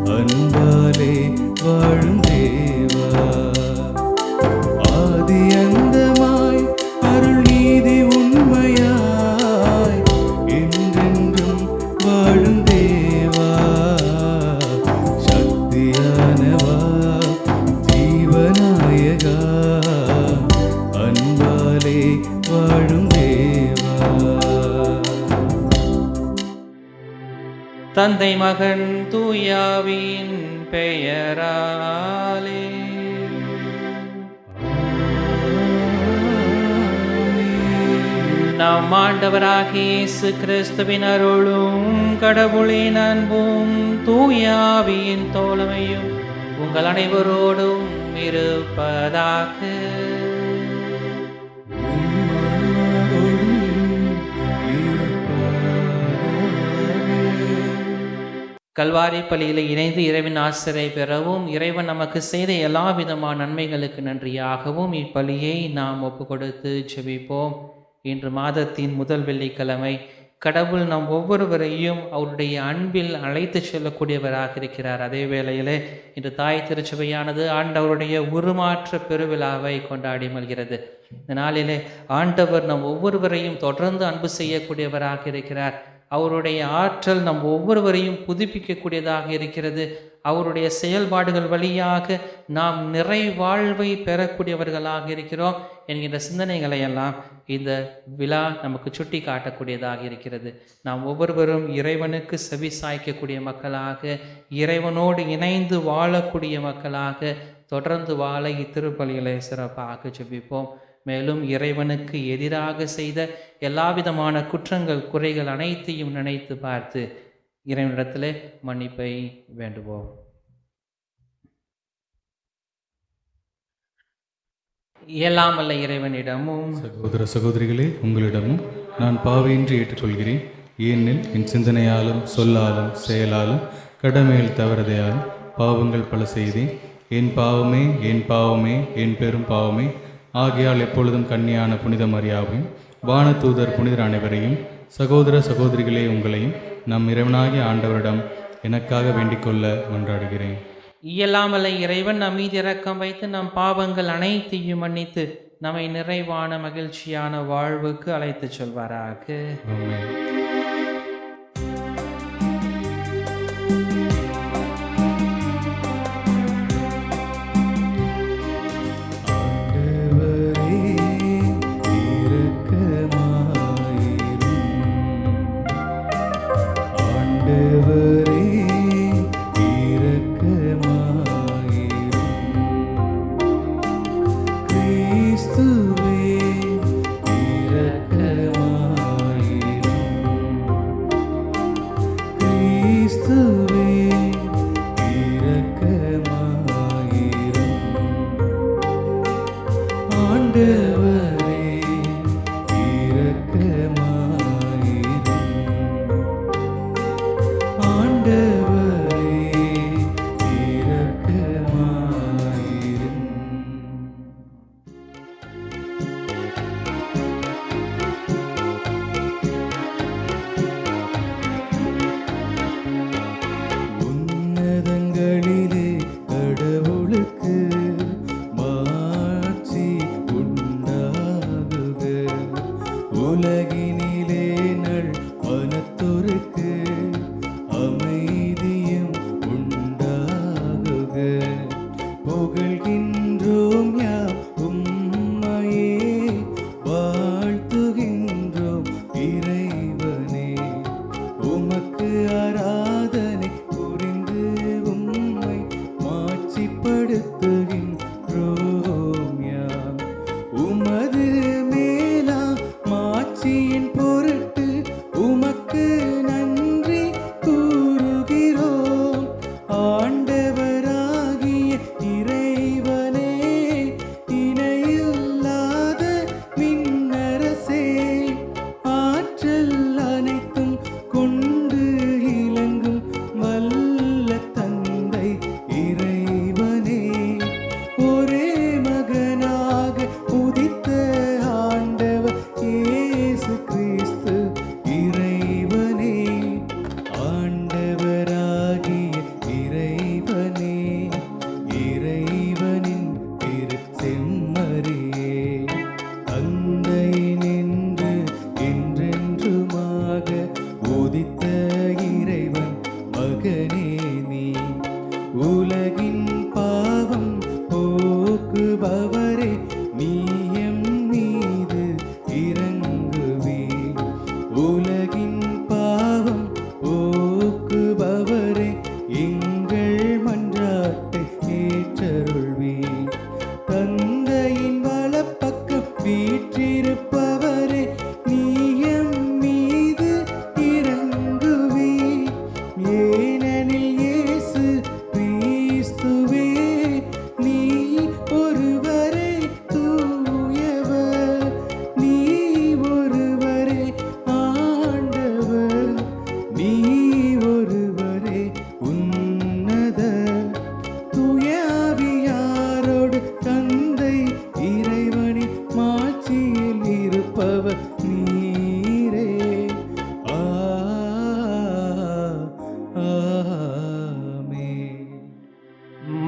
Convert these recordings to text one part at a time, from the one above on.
அன்பாலே வாழும் தேவா ஆதி அந்தமாய் அருள் நீதி உண்மையாய் என்றென்றும் வாழும் தேவா சக்தியானவா ஜீவநாயகா அன்பாலே வாழும் தேவா தந்தை மகன் தூயாவின் பெயராலே நம் ஆண்டவராகிய இயேசு கிறிஸ்துவின் அருளும் கடவுளின் அன்பும் தூயாவியின் தோழமையும் உங்கள் அனைவரோடும் இருப்பதாக கல்வாரி பள்ளியில் இணைந்து இறைவன் ஆசிரியை பெறவும் இறைவன் நமக்கு செய்த எல்லா விதமான நன்மைகளுக்கு நன்றியாகவும் இப்பலியை நாம் ஒப்பு கொடுத்து ஜெபிப்போம் இன்று மாதத்தின் முதல் வெள்ளிக்கிழமை கடவுள் நம் ஒவ்வொருவரையும் அவருடைய அன்பில் அழைத்து செல்லக்கூடியவராக இருக்கிறார் அதே வேளையிலே இன்று தாய் திருச்சபையானது ஆண்டவருடைய உருமாற்ற பெருவிழாவை கொண்டாடி மல்கிறது இந்த நாளிலே ஆண்டவர் நம் ஒவ்வொருவரையும் தொடர்ந்து அன்பு செய்யக்கூடியவராக இருக்கிறார் அவருடைய ஆற்றல் நம் ஒவ்வொருவரையும் புதுப்பிக்கக்கூடியதாக இருக்கிறது அவருடைய செயல்பாடுகள் வழியாக நாம் நிறைவாழ்வை பெறக்கூடியவர்களாக இருக்கிறோம் என்கின்ற சிந்தனைகளை எல்லாம் இந்த விழா நமக்கு சுட்டி காட்டக்கூடியதாக இருக்கிறது நாம் ஒவ்வொருவரும் இறைவனுக்கு செவி சாய்க்கக்கூடிய மக்களாக இறைவனோடு இணைந்து வாழக்கூடிய மக்களாக தொடர்ந்து வாழ இத்திருப்பலிகளை சிறப்பாக ஜெபிப்போம் மேலும் இறைவனுக்கு எதிராக செய்த எல்லாவிதமான குற்றங்கள் குறைகள் அனைத்தையும் நினைத்து பார்த்து இறைவனிடத்திலே மன்னிப்பை வேண்டுவோம் இயலாமல்ல இறைவனிடமும் சகோதர சகோதரிகளே உங்களிடமும் நான் பாவையின்றி ஏற்றுக்கொள்கிறேன் ஏனெனில் என் சிந்தனையாலும் சொல்லாலும் செயலாலும் கடமையில் தவறதையாலும் பாவங்கள் பல செய்தேன் என் பாவமே என் பாவமே என் பெரும் பாவமே ஆகையால் எப்பொழுதும் கன்னியான புனித மரியாவையும் வானதூதர் புனிதர் அனைவரையும் சகோதர சகோதரிகளே உங்களையும் நம் இறைவனாகிய ஆண்டவரிடம் எனக்காக வேண்டிக்கொள்ள மன்றாடுகிறேன் இயலாமல்ல இறைவன் நம் மீது இரக்கம் வைத்து நம் பாவங்கள் அனைத்தையும் மன்னித்து நம்மை நிறைவான மகிழ்ச்சியான வாழ்வுக்கு அழைத்துச் செல்வாராக ஆமென். ஆண்டவரே இரக்கமாயிரும் ஆண்டவரே இரக்கமாயிரும் கிறிஸ்துவே இரக்கமாயிரும்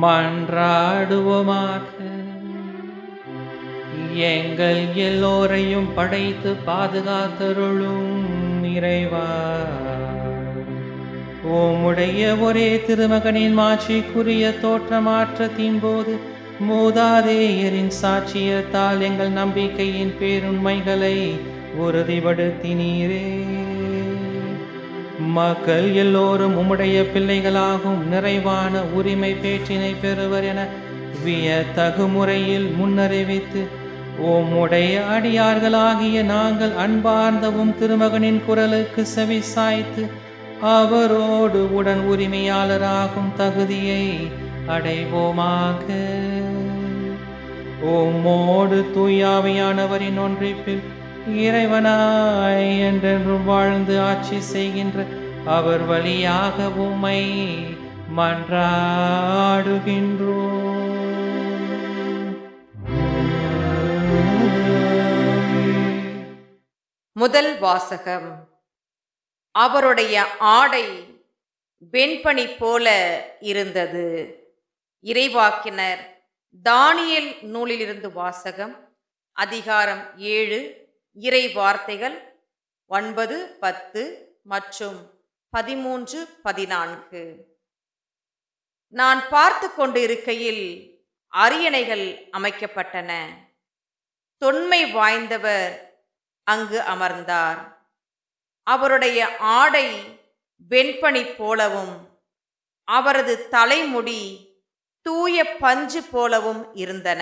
மன்றாடுவோமாக எங்கள் எல்லோரையும் படைத்து பாதுகாத்தருளும் இறைவா உம்முடைய ஒரே திருமகனின் மாட்சிக்குரிய தோற்றமாற்றத்தின் போது மூதாதேயரின் சாட்சியத்தால் எங்கள் நம்பிக்கையின் பேருண்மைகளை உறுதிப்படுத்தினீரே மக்கள் எல்லோரும் உம்முடைய பிள்ளைகளாகும் நிறைவான உரிமை பேற்றினை பெறுவர் என வியத்தகு முறையில் முன்னறிவித்து உம்முடைய அடியார்களாகிய நாங்கள் அன்பார்ந்தவும் திருமகனின் குரலுக்கு செவி சாய்த்து அவரோடு உடன் உரிமையாளராகும் தகுதியை அடைவோமாக உம்மோடு தூயாவையானவரின் ஒன்றிப்பில் இறைவனாய் என்றென்றும் வாழ்ந்து ஆட்சி செய்கின்ற அவர் வழியாக உம்மை மன்றாடுகின்றோம் முதல் வாசகம் அவருடைய ஆடை வெண்பனி போல இருந்தது இறைவாக்கினர் தானியேல் நூலிலிருந்து வாசகம் அதிகாரம் ஏழு இறை வார்த்தைகள் ஒன்பது பத்து மற்றும் பதிமூன்று பதினான்கு நான் பார்த்து கொண்டு இருக்கையில் அரியணைகள் அமைக்கப்பட்டன தொன்மை வாய்ந்தவர் அங்கு அமர்ந்தார் அவருடைய ஆடை வெண்பனி போலவும் அவரது தலைமுடி தூய பஞ்சு போலவும் இருந்தன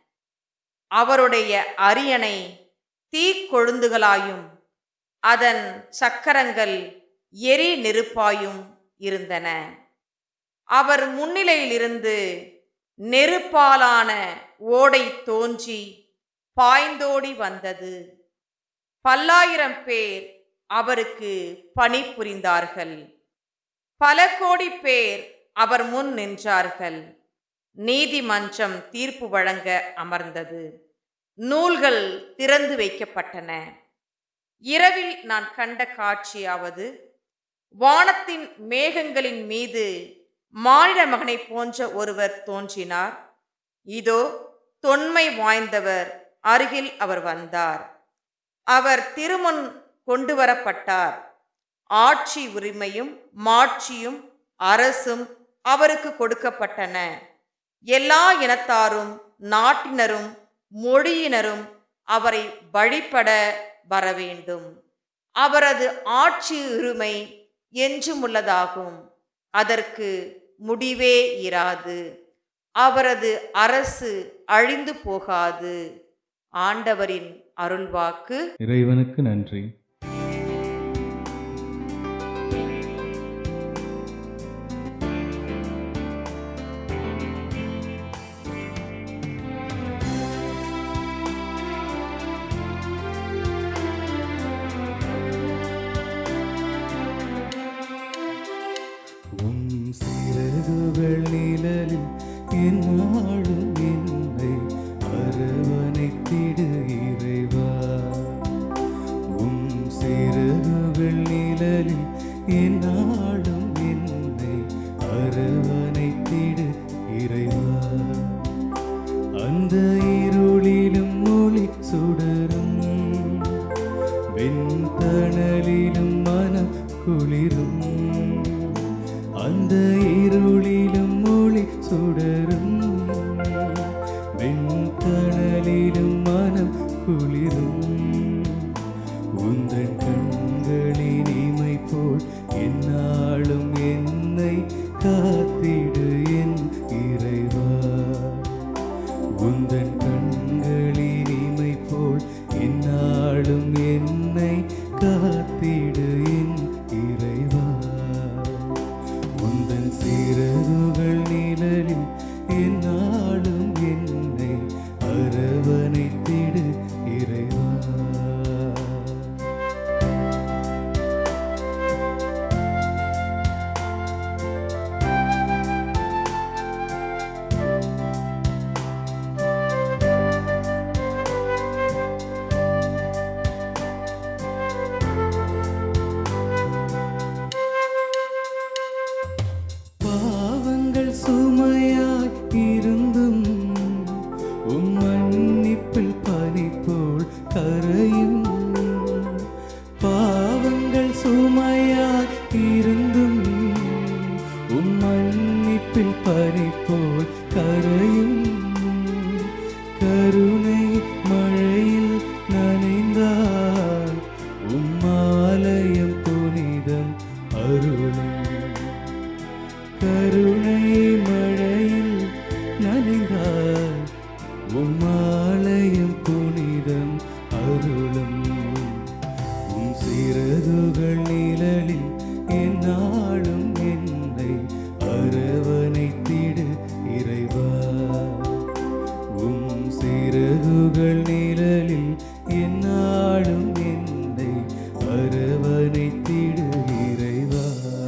அவருடைய அரியணை தீக்கொழுந்துகளாயும் அதன் சக்கரங்கள் எரி நெருப்பாயும் இருந்தன அவர் முன்னிலையிலிருந்து நெருப்பாலான ஓடை தோன்றி பாய்ந்தோடி வந்தது பல்லாயிரம் பேர் அவருக்கு பணிபுரிந்தார்கள் பல கோடி பேர் அவர் முன் நின்றார்கள் நீதிமன்றம் தீர்ப்பு வழங்க அமர்ந்தது நூல்கள் திறந்து வைக்கப்பட்டன இரவில் நான் கண்ட காட்சியாவது வானத்தின் மேகங்களின் மீது மானிட மகனை போன்ற ஒருவர் தோன்றினார் இதோ தொன்மை வாய்ந்தவர் அருகில் அவர் வந்தார் அவர் திருமுன் கொண்டு வரப்பட்டார் ஆட்சி உரிமையும் மாட்சியும் அரசும் அவருக்கு கொடுக்கப்பட்டன எல்லா இனத்தாரும் நாட்டினரும் மொழியினரும் அவரை வழிபட வரவேண்டும் அவரது ஆட்சி உரிமை என்றுமுள்ளதாகும் அதற்கு முடிவே இராது அவரது அரசு அழிந்து போகாது ஆண்டவரின் அருள்வாக்கு இறைவனுக்கு நன்றி உம் சிறகுகள் நிழலில் என்னாலும் என்னை அரவணைத்திடு இறைவா உம் சிறகுகள் நிழலில் என்னாலும் என்னை அரவணைத்திடு இறைவா அந்த இருளிலும் ஒளி சுடரும் வெண்தணலிலும் மனம் குளிரும் அந்த இருளிலும் ஒளி சுடரும் வெண்தணலிலும் மனம் குளிரும் உந்தன் கண்களின் இமை போல் என்னாலும் என்னை காத்திடு என் இறைவா உந்தன் கண்களின் இமை போல் என்னாலும் என்னை காத்திடு என் இறைவா உந்தன் சிறகுகள் நிழலில் என்னாலும் என்னை அரவணைத்திடு இறைவா மன்னிப்பில் பனி போல் கரையும் கருணை மழையில் நனைந்தார் உம்மாலயம் புனிதம் அருளும் கருணை மழையில் நனைந்தார் உம்மாலயம் புனிதம் அருளும் உம் சிறகுகள் நிழலில் என்னாலும் என்னை அரவணைத்திடு இறைவா உம் சிறகுகள் நிழலில் என்னாலும் என்னை அரவணைத்திடு இறைவா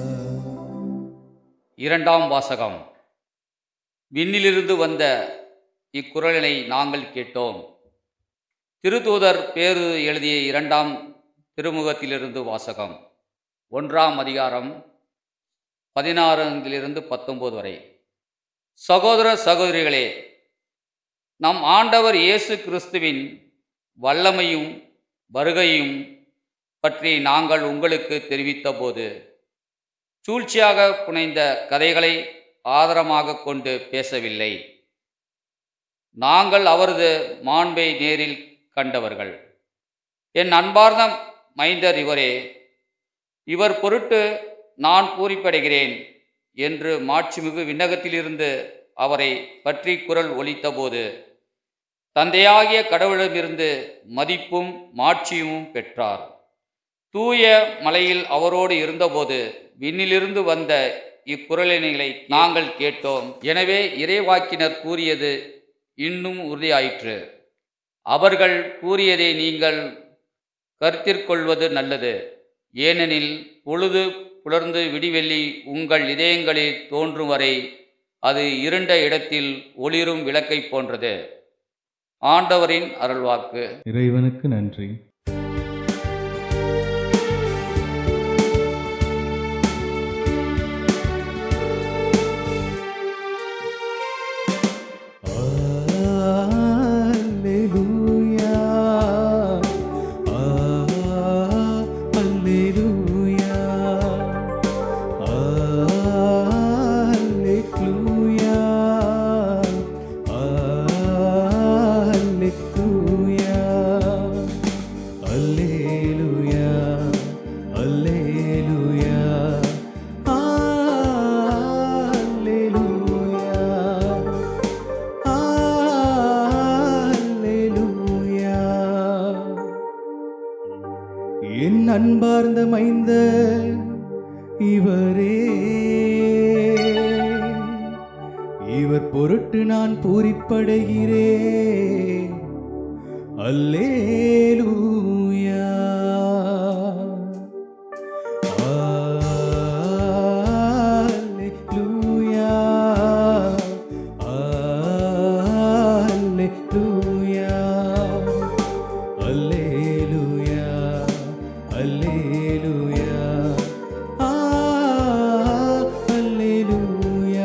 இரண்டாம் வாசகம் விண்ணிலிருந்து வந்த இக்குறளினை நாங்கள் கேட்டோம் திருத்தூதர் பேரு எழுதிய இரண்டாம் திருமுகத்திலிருந்து வாசகம் ஒன்றாம் அதிகாரம் பதினாறிலிருந்து பத்தொன்பது வரை சகோதர சகோதரிகளே நம் ஆண்டவர் இயேசு கிறிஸ்துவின் வல்லமையும் வருகையும் பற்றி நாங்கள் உங்களுக்கு தெரிவித்தபோது சூழ்ச்சியாக புனைந்த கதைகளை ஆதாரமாக கொண்டு பேசவில்லை நாங்கள் அவரது மாண்பை நேரில் கண்டவர்கள் என் அன்பார்ந்த மைந்தர் இவரே இவர் பொருட்டு நான் பூரிப்படைகிறேன் என்று மாட்சிமிகு விண்ணகத்திலிருந்து அவரை பற்றி குரல் ஒலித்தபோது தந்தையாகிய கடவுளிடமிருந்து மதிப்பும் மாட்சியும் பெற்றார் தூய மலையில் அவரோடு இருந்தபோது விண்ணிலிருந்து வந்த இக்குரலினைகளை நாங்கள் கேட்டோம் எனவே இறைவாக்கினர் கூறியது இன்னும் உறுதியாயிற்று அவர்கள் கூறியதை நீங்கள் கருத்திற்கொள்வது நல்லது ஏனெனில் பொழுது புலர்ந்து விடிவெள்ளி உங்கள் இதயங்களில் தோன்றும் வரை அது இருண்ட இடத்தில் ஒளிரும் விளக்கைப் போன்றது ஆண்டவரின் அருள்வாக்கு இறைவனுக்கு நன்றி Alleluia. Alleluia. Alleluia. Alleluia. Alleluia. Alleluia. அல்லேலூயா. என் அன்பார்ந்த மைந்த இவரே இவர் பொருட்டு நான் பூரிப்படைகிறேன் அல்லேலூயா அல்லேலூயா அல்லேலூயா அல்லேலூயா அல்லேலூயா அல்லேலூயா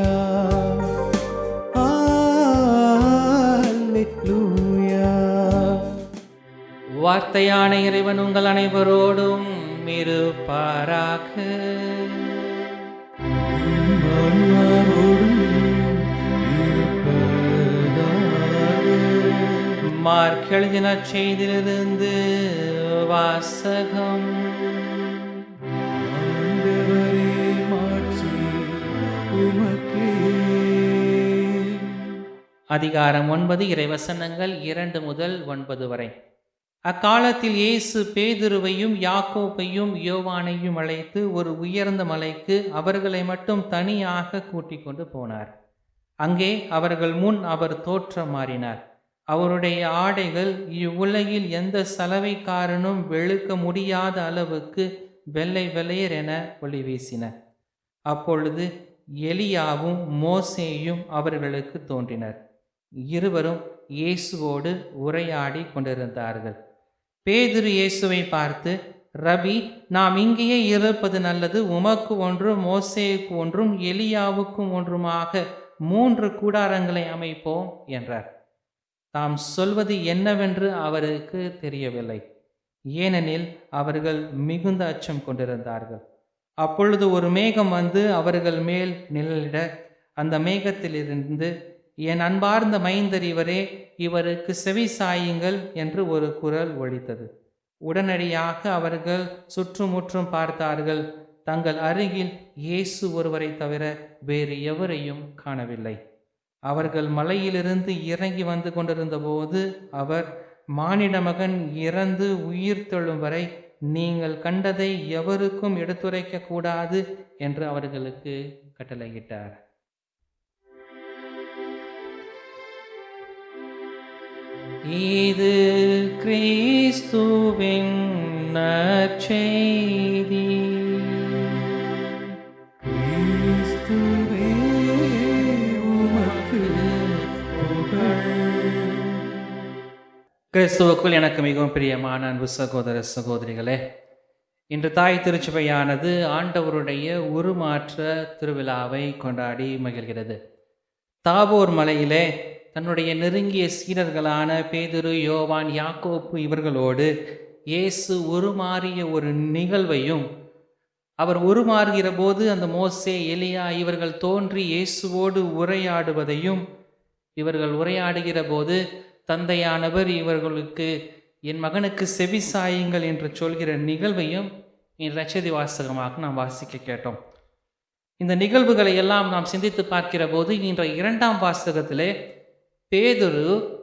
அல்லேலூயா வார்த்தையான இறைவன் உங்கள் அனைவரோடும் இருப்பாராக ஆன்மாவோடும் இருப்பதாக. மார்க் எழுதின செய்திலிருந்து வாசகம் ஆண்டவரே மாட்சி உமக்கே. அதிகாரம் ஒன்பது இறைவசனங்கள் இரண்டு முதல் ஒன்பது வரை அக்காலத்தில் இயேசு பேதுருவையும் யாக்கோப்பையும் யோவானையும் அழைத்து ஒரு உயர்ந்த மலைக்கு அவர்களை மட்டும் தனியாக கூட்டிக் கொண்டு போனார் அங்கே அவர்கள் முன் அவர் தோற்றம் மாறினார் அவருடைய ஆடைகள் இவ்வுலகில் எந்த சலவைக்காரனும் வெளுக்க முடியாத அளவுக்கு வெள்ளை வெள்ளையர் என ஒளி வீசின அப்பொழுது எலியாவும் மோசேயும் அவர்களுக்கு தோன்றினர் இருவரும் இயேசுவோடு உரையாடி கொண்டிருந்தார்கள் பேதுரு இயேசுவை பார்த்து ரபி நாம் இங்கேயே இருப்பது நல்லது உமக்கு ஒன்றும் மோசேக்கு ஒன்றும் எலியாவுக்கும் ஒன்றுமாக மூன்று கூடாரங்களை அமைப்போம் என்றார் தாம் சொல்வது என்னவென்று அவருக்கு தெரியவில்லை ஏனெனில் அவர்கள் மிகுந்த அச்சம் கொண்டிருந்தார்கள் அப்பொழுது ஒரு மேகம் வந்து அவர்கள் மேல் நிழலிட அந்த மேகத்திலிருந்து என் அன்பார்ந்த மைந்தர் இவரே இவருக்கு செவி சாயுங்கள் என்று ஒரு குரல் ஒலித்தது உடனடியாக அவர்கள் சுற்றுமுற்றும் பார்த்தார்கள் தங்கள் அருகில் இயேசு ஒருவரை தவிர வேறு எவரையும் காணவில்லை அவர்கள் மலையிலிருந்து இறங்கி வந்து கொண்டிருந்தபோது அவர் மானிட மகன் இறந்து உயிர் தெழும் வரை நீங்கள் கண்டதை எவருக்கும் எடுத்துரைக்க கூடாது என்று அவர்களுக்கு கட்டளையிட்டார் இது கிறிஸ்துவின் நற்செய்தி கிறிஸ்துவே உமக்கு புகழ் கிறிஸ்துவுக்குள் எனக்கு மிகவும் பிரியமான அன்பு சகோதர சகோதரிகளே இன்று தாய் திருச்சபையானது ஆண்டவருடைய உருமாற்ற திருவிழாவை கொண்டாடி மகிழ்கிறது தாபோர் மலையிலே தன்னுடைய நெருங்கிய சீடர்களான பேதுரு யோவான் யாக்கோப்பு இவர்களோடு இயேசு உருமாறிய ஒரு நிகழ்வையும் அவர் உருமாறுகிற போது அந்த மோசே எலியா இவர்கள் தோன்றி இயேசுவோடு உரையாடுவதையும் இவர்கள் உரையாடுகிற போது தந்தையானவர் இவர்களுக்கு என் மகனுக்கு செவி சாயுங்கள் என்று சொல்கிற நிகழ்வையும் இரட்சதி வாசகமாக நாம் வாசிக்க கேட்டோம் இந்த நிகழ்வுகளை எல்லாம் நாம் சிந்தித்து பார்க்கிற போது இன்ற இரண்டாம் வாசகத்திலே பேதுரு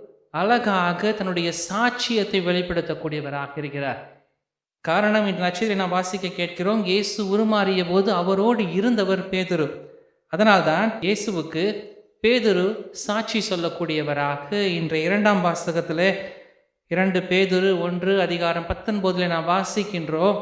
அழகாக தன்னுடைய சாட்சியத்தை வெளிப்படுத்தக்கூடியவராக இருக்கிறார் காரணம் இந்த நட்சத்திரை நாம் வாசிக்க கேட்கிறோம் இயேசு உருமாறிய போது அவரோடு இருந்தவர் பேதுரு அதனால்தான் இயேசுவுக்கு பேதுரு சாட்சி சொல்லக்கூடியவராக இன்ற இரண்டாம் வாசகத்தில் இரண்டு பேதுரு ஒன்று அதிகாரம் பத்தொன்பதில் நாம் வாசிக்கின்றோம்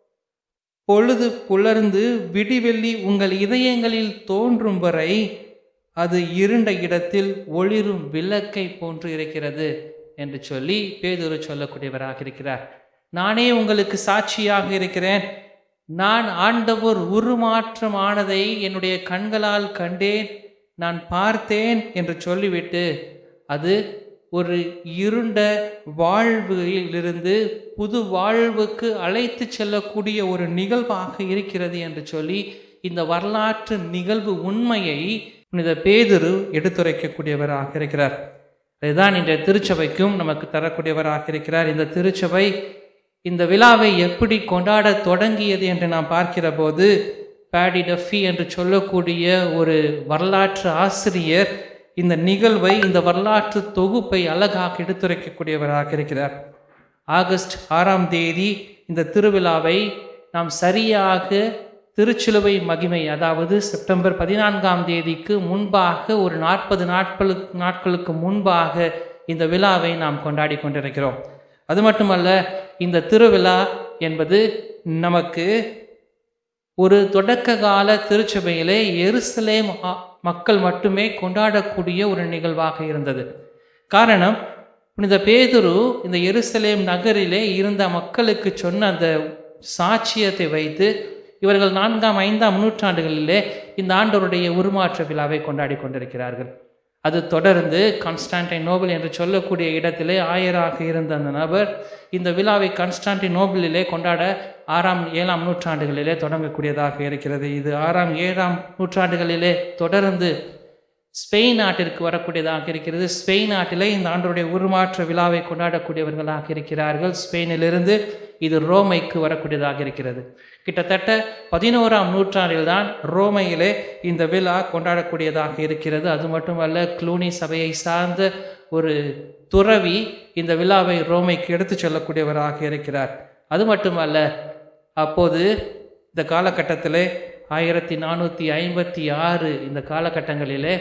பொழுது புலர்ந்து விடிவெள்ளி உங்கள் இதயங்களில் தோன்றும் வரை அது இருண்ட இடத்தில் ஒளிரும் விளக்கை போன்று இருக்கிறது என்று சொல்லி பேதுரு சொல்லக்கூடியவராக இருக்கிறார் நானே உங்களுக்கு சாட்சியாக இருக்கிறேன் நான் ஆண்டவர் உருமாற்றமானதை என்னுடைய கண்களால் கண்டேன் நான் பார்த்தேன் என்று சொல்லிவிட்டு அது ஒரு இருண்ட வாழ்விலிருந்து புது வாழ்வுக்கு அழைத்து செல்லக்கூடிய ஒரு நிகழ்வாக இருக்கிறது என்று சொல்லி இந்த வரலாற்று நிகழ்வு உண்மையை புனித பேதுரு எடுத்துரைக்கக்கூடியவராக இருக்கிறார் இதுதான் இன்றைய திருச்சபைக்கும் நமக்கு தரக்கூடியவராக இருக்கிறார் இந்த திருச்சபை இந்த விழாவை எப்படி கொண்டாட தொடங்கியது என்று நாம் பார்க்கிற போது பேடி டஃபி என்று சொல்லக்கூடிய ஒரு வரலாற்று ஆசிரியர் இந்த நிகழ்வை இந்த வரலாற்று தொகுப்பை அழகாக எடுத்துரைக்கக்கூடியவராக இருக்கிறார் ஆகஸ்ட் ஆறாம் தேதி இந்த திருவிழாவை நாம் சரியாக திருச்சிலுவை மகிமை அதாவது செப்டம்பர் பதினான்காம் தேதிக்கு முன்பாக ஒரு நாற்பது நாட்களுக்கு நாட்களுக்கு முன்பாக இந்த விழாவை நாம் கொண்டாடி கொண்டிருக்கிறோம் அது மட்டுமல்ல இந்த திருவிழா என்பது நமக்கு ஒரு தொடக்க கால திருச்சபையிலே எருசலேம் ஆ- மக்கள் மட்டுமே கொண்டாடக்கூடிய ஒரு நிகழ்வாக இருந்தது காரணம் புனித பேதுரு இந்த எருசலேம் நகரிலே இருந்த மக்களுக்கு சொன்ன அந்த சாட்சியத்தை வைத்து இவர்கள் நான்காம் ஐந்தாம் நூற்றாண்டுகளிலே இந்த ஆண்டவருடைய உருமாற்ற விழாவை கொண்டாடி கொண்டிருக்கிறார்கள் அது தொடர்ந்து கான்ஸ்டான்டைன் நோபல் என்று சொல்லக்கூடிய இடத்திலே ஆயராக இருந்த அந்த நபர் இந்த விழாவை கான்ஸ்டான்டின் நோபலிலே கொண்டாட ஆறாம் ஏழாம் நூற்றாண்டுகளிலே தொடங்கக்கூடியதாக இருக்கிறது இது ஆறாம் ஏழாம் நூற்றாண்டுகளிலே தொடர்ந்து ஸ்பெயின் நாட்டிற்கு வரக்கூடியதாக இருக்கிறது ஸ்பெயின் நாட்டிலே இந்த ஆண்டருடைய உருமாற்ற விழாவை கொண்டாடக்கூடியவர்களாக இருக்கிறார்கள் ஸ்பெயினிலிருந்து இது ரோமைக்கு வரக்கூடியதாக இருக்கிறது கிட்டத்தட்ட பதினோராம் நூற்றாண்டில்தான் ரோமையிலே இந்த விழா கொண்டாடக்கூடியதாக இருக்கிறது அது மட்டுமல்ல க்ளூனி சபையை சார்ந்த ஒரு துறவி இந்த விழாவை ரோமைக்கு எடுத்துச் செல்லக்கூடியவராக இருக்கிறார் அது மட்டுமல்ல அப்போது இந்த காலகட்டத்திலே ஆயிரத்தி நானூற்றி ஐம்பத்தி ஆறு இந்த காலகட்டங்களிலே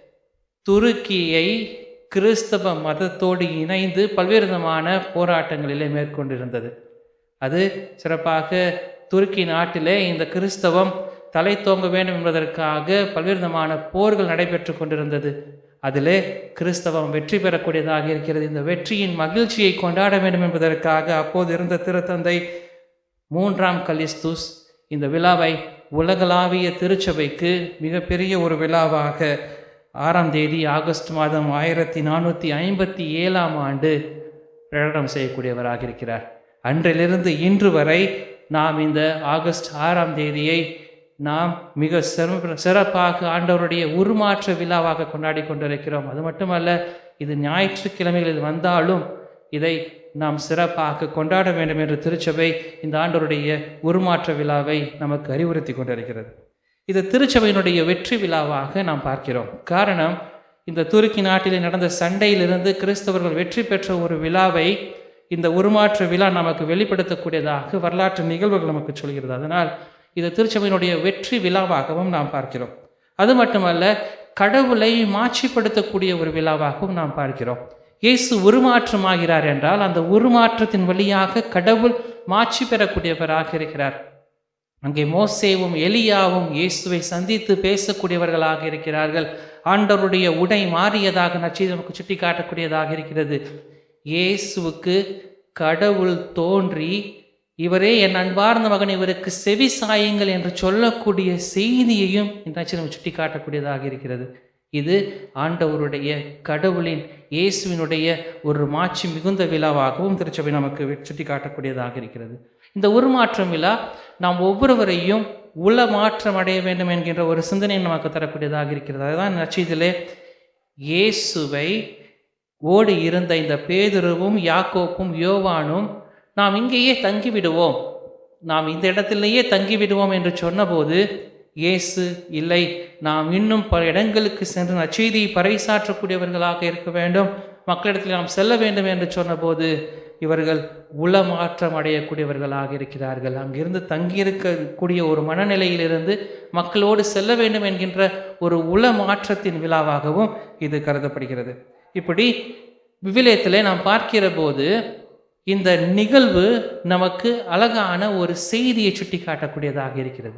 துருக்கியை கிறிஸ்தவ மதத்தோடு இணைந்து பல்வேறு விதமான போராட்டங்களிலே மேற்கொண்டிருந்தது அது சிறப்பாக துருக்கி நாட்டிலே இந்த கிறிஸ்தவம் தலை தோங்க வேண்டும் என்பதற்காக பல்வேறு விதமான போர்கள் நடைபெற்று கொண்டிருந்தது அதிலே கிறிஸ்தவம் வெற்றி பெறக்கூடியதாக இருக்கிறது இந்த வெற்றியின் மகிழ்ச்சியை கொண்டாட வேண்டும் என்பதற்காக அப்போது இருந்த திருத்தந்தை மூன்றாம் கலிஸ்துஸ் இந்த விழாவை உலகளாவிய திருச்சபைக்கு மிகப்பெரிய ஒரு விழாவாக ஆறாம் தேதி ஆகஸ்ட் மாதம் ஆயிரத்தி நானூற்றி ஐம்பத்தி ஏழாம் ஆண்டு பிரகடனம் செய்யக்கூடியவராக இருக்கிறார் அன்றிலிருந்து இன்று வரை நாம் இந்த ஆகஸ்ட் ஆறாம் தேதியை நாம் மிக சிறப்பு சிறப்பாக ஆண்டவருடைய உருமாற்ற விழாவாக கொண்டாடி கொண்டிருக்கிறோம் அது மட்டுமல்ல இது ஞாயிற்றுக்கிழமைகளில் வந்தாலும் இதை நாம் சிறப்பாக கொண்டாட வேண்டும் என்று திருச்சபை இந்த ஆண்டவருடைய உருமாற்ற விழாவை நமக்கு அறிவுறுத்தி கொண்டிருக்கிறது இது திருச்சபையினுடைய வெற்றி விழாவாக நாம் பார்க்கிறோம் காரணம் இந்த துருக்கி நாட்டிலே நடந்த சண்டையிலிருந்து கிறிஸ்தவர்கள் வெற்றி பெற்ற ஒரு விழாவை இந்த உருமாற்ற விழா நமக்கு வெளிப்படுத்தக்கூடியதாக வரலாற்று நிகழ்வுகள் நமக்கு சொல்கிறது அதனால் இது திருச்சபையினுடைய வெற்றி விழாவாகவும் நாம் பார்க்கிறோம் அது மட்டுமல்ல கடவுளை மாட்சிப்படுத்தக்கூடிய ஒரு விழாவாகவும் நாம் பார்க்கிறோம் இயேசு உருமாற்றமாகிறார் என்றால் அந்த உருமாற்றத்தின் வழியாக கடவுள் மாட்சி பெறக்கூடியவராக இருக்கிறார் அங்கே மோசேவும் எலியாவும் இயேசுவை சந்தித்து பேசக்கூடியவர்களாக இருக்கிறார்கள் ஆண்டவருடைய உடை மாறியதாக நச்சை நமக்கு சுட்டி காட்டக்கூடியதாக இருக்கிறது இயேசுவுக்கு கடவுள் தோன்றி இவரே என் அன்பார்ந்த மகன் இவருக்கு செவி சாயுங்கள் என்று சொல்லக்கூடிய செய்தியையும் இந்த நச்சை நமக்கு சுட்டி காட்டக்கூடியதாக இருக்கிறது இது ஆண்டவருடைய கடவுளின் இயேசுவினுடைய ஒரு மாட்சி மிகுந்த விழாவாகவும் திருச்சபை நமக்கு சுட்டி காட்டக்கூடியதாக இருக்கிறது இந்த உருமாற்றம் விழா நாம் ஒவ்வொருவரையும் உள மாற்றம் அடைய வேண்டும் என்கின்ற ஒரு சிந்தனை நமக்கு தரக்கூடியதாக இருக்கிறது அதுதான் நச்சதிலே இயேசுவை ஓடி இருந்த இந்த பேதுருவும் யாக்கோப்பும் யோவானும் நாம் இங்கேயே தங்கிவிடுவோம் நாம் இந்த இடத்திலேயே தங்கிவிடுவோம் என்று சொன்னபோது இயேசு இல்லை நாம் இன்னும் பல இடங்களுக்கு சென்று நச்செய்தியை பறைசாற்றக்கூடியவர்களாக இருக்க வேண்டும் மக்களிடத்தில் நாம் செல்ல வேண்டும் என்று சொன்னபோது இவர்கள் உள மாற்றம் அடையக்கூடியவர்களாக இருக்கிறார்கள் அங்கிருந்து தங்கியிருக்கக்கூடிய ஒரு மனநிலையிலிருந்து மக்களோடு செல்ல வேண்டும் என்கின்ற ஒரு உள மாற்றத்தின் விழாவாகவும் இது கருதப்படுகிறது இப்படி விவிலியத்திலே நாம் பார்க்கிற போது இந்த நிகழ்வு நமக்கு அழகான ஒரு செய்தியை சுட்டி காட்டக்கூடியதாக இருக்கிறது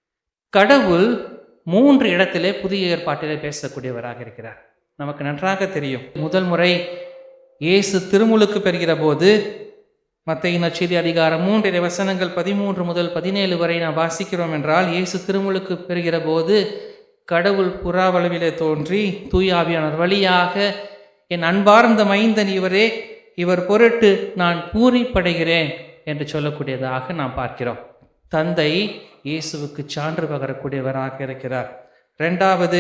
கடவுள் மூன்று இடத்திலே புதிய ஏற்பாட்டிலே பேசக்கூடியவராக இருக்கிறார் நமக்கு நன்றாக தெரியும் முதல் முறை இயேசு திருமுழுக்கு பெறுகிற போது மத்திய நச்செய்தி அதிகாரம் மூன்றிலே வசனங்கள் பதிமூன்று முதல் பதினேழு வரை நாம் வாசிக்கிறோம் என்றால் இயேசு திருமுழுக்கு பெறுகிற போது கடவுள் புறாவளவிலே தோன்றி தூயாவியானவர் வழியாக என் அன்பார்ந்த மைந்தன் இவரே இவர் பொருட்டு நான் பூரிப்படைகிறேன் என்று சொல்லக்கூடியதாக நாம் பார்க்கிறோம் தந்தை இயேசுவுக்கு சான்று பகரக்கூடியவராக இருக்கிறார் ரெண்டாவது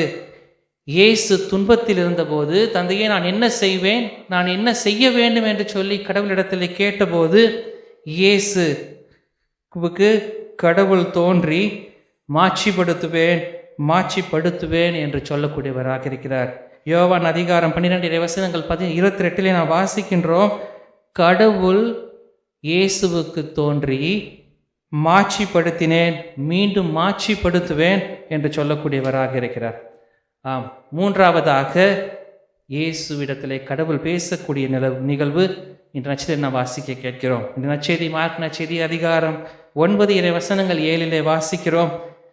இயேசு துன்பத்தில் இருந்தபோது தந்தையே நான் என்ன செய்வேன் நான் என்ன செய்ய வேண்டும் என்று சொல்லி கடவுளிடத்தில் கேட்டபோது இயேசுவுக்கு கடவுள் தோன்றி மாட்சிப்படுத்துவேன் மாட்சிப்படுத்துவேன் என்று சொல்லக்கூடியவராக இருக்கிறார் யோவான் அதிகாரம் பன்னிரெண்டு வசனங்கள் பதி இருபத்தி ரெட்டிலே நாம் வாசிக்கின்றோம் கடவுள் இயேசுவுக்கு தோன்றி மாட்சிப்படுத்தினேன் மீண்டும் மாட்சிப்படுத்துவேன் என்று சொல்லக்கூடியவராக இருக்கிறார் ஆம் மூன்றாவதாக இயேசுவிடத்திலே கடவுள் பேசக்கூடிய நில நிகழ்வு இன்று நச்செய்தி நாம் வாசிக்க கேட்கிறோம் இந்த நச்செய்தி மார்க் நச்செய்தி அதிகாரம் ஒன்பது இறை வசனங்கள் ஏழிலே வாசிக்கிறோம்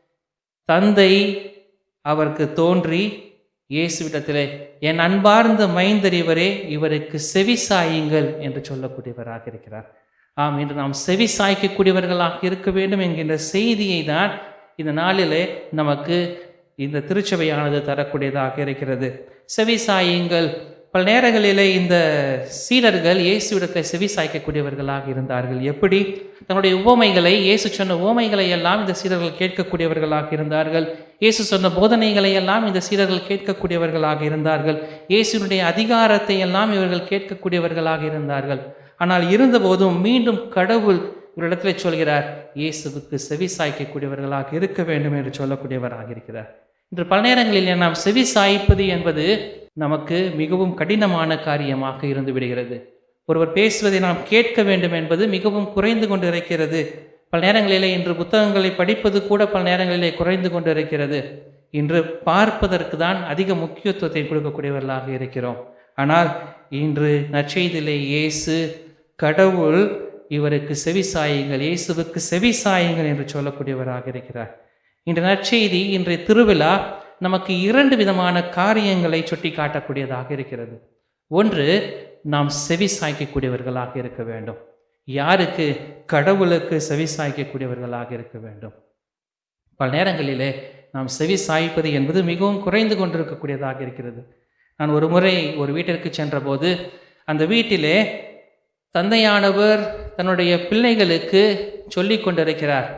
தந்தை அவருக்கு தோன்றி இயேசுவிடத்திலே என் அன்பார்ந்த மைந்தர் இவரே இவருக்கு செவி சாயுங்கள் என்று சொல்லக்கூடியவராக இருக்கிறார் ஆம் இன்று நாம் செவி சாய்க்கக்கூடியவர்களாக இருக்க வேண்டும் என்கின்ற செய்தியை தான் இந்த நாளிலே நமக்கு இந்த திருச்சபையானது தரக்கூடியதாக இருக்கிறது செவி சாயுங்கள் பல நேரங்களிலே இந்த சீடர்கள் இயேசுவிடத்தில் செவி சாய்க்கக்கூடியவர்களாக இருந்தார்கள் எப்படி தன்னுடைய உவமைகளை இயேசு சொன்ன உவமைகளை எல்லாம் இந்த சீடர்கள் கேட்கக்கூடியவர்களாக இருந்தார்கள் இயேசு சொன்ன போதனைகளை எல்லாம் இந்த சீடர்கள் கேட்கக்கூடியவர்களாக இருந்தார்கள் இயேசுனுடைய அதிகாரத்தை எல்லாம் இவர்கள் கேட்கக்கூடியவர்களாக இருந்தார்கள் ஆனால் இருந்தபோதும் மீண்டும் கடவுள் ஒரு இடத்துல சொல்கிறார் இயேசுவுக்கு செவி சாய்க்கக்கூடியவர்களாக இருக்க வேண்டும் என்று சொல்லக்கூடியவராக இருக்கிறார் இன்று பல நேரங்களில் நாம் செவி சாய்ப்பது என்பது நமக்கு மிகவும் கடினமான காரியமாக இருந்து விடுகிறது ஒருவர் பேசுவதை நாம் கேட்க வேண்டும் என்பது மிகவும் குறைந்து கொண்டு இருக்கிறது பல நேரங்களிலே இன்று புத்தகங்களை படிப்பது கூட பல நேரங்களிலே குறைந்து கொண்டு இருக்கிறது இன்று பார்ப்பதற்கு தான் அதிக முக்கியத்துவத்தை கொடுக்கக்கூடியவர்களாக இருக்கிறோம் ஆனால் இன்று நற்செய்திலே இயேசு கடவுள் இவருக்கு செவி சாயுங்கள் இயேசுவுக்கு செவி சாயுங்கள் என்று சொல்லக்கூடியவராக இருக்கிறார் இன்று நற்செய்தி இன்றைய திருவிழா நமக்கு இரண்டு விதமான காரியங்களை சுட்டி காட்டக்கூடியதாக இருக்கிறது ஒன்று நாம் செவி சாய்க்கக்கூடியவர்களாக இருக்க வேண்டும் யாருக்கு கடவுளுக்கு செவி சாய்க்கக்கூடியவர்களாக இருக்க வேண்டும் பல நேரங்களிலே நாம் செவி சாய்ப்பது என்பது மிகவும் குறைந்து கொண்டிருக்கக்கூடியதாக இருக்கிறது நான் ஒரு முறை ஒரு வீட்டிற்கு சென்றபோது அந்த வீட்டிலே தந்தையானவர் தன்னுடைய பிள்ளைகளுக்கு சொல்லி கொண்டிருக்கிறார்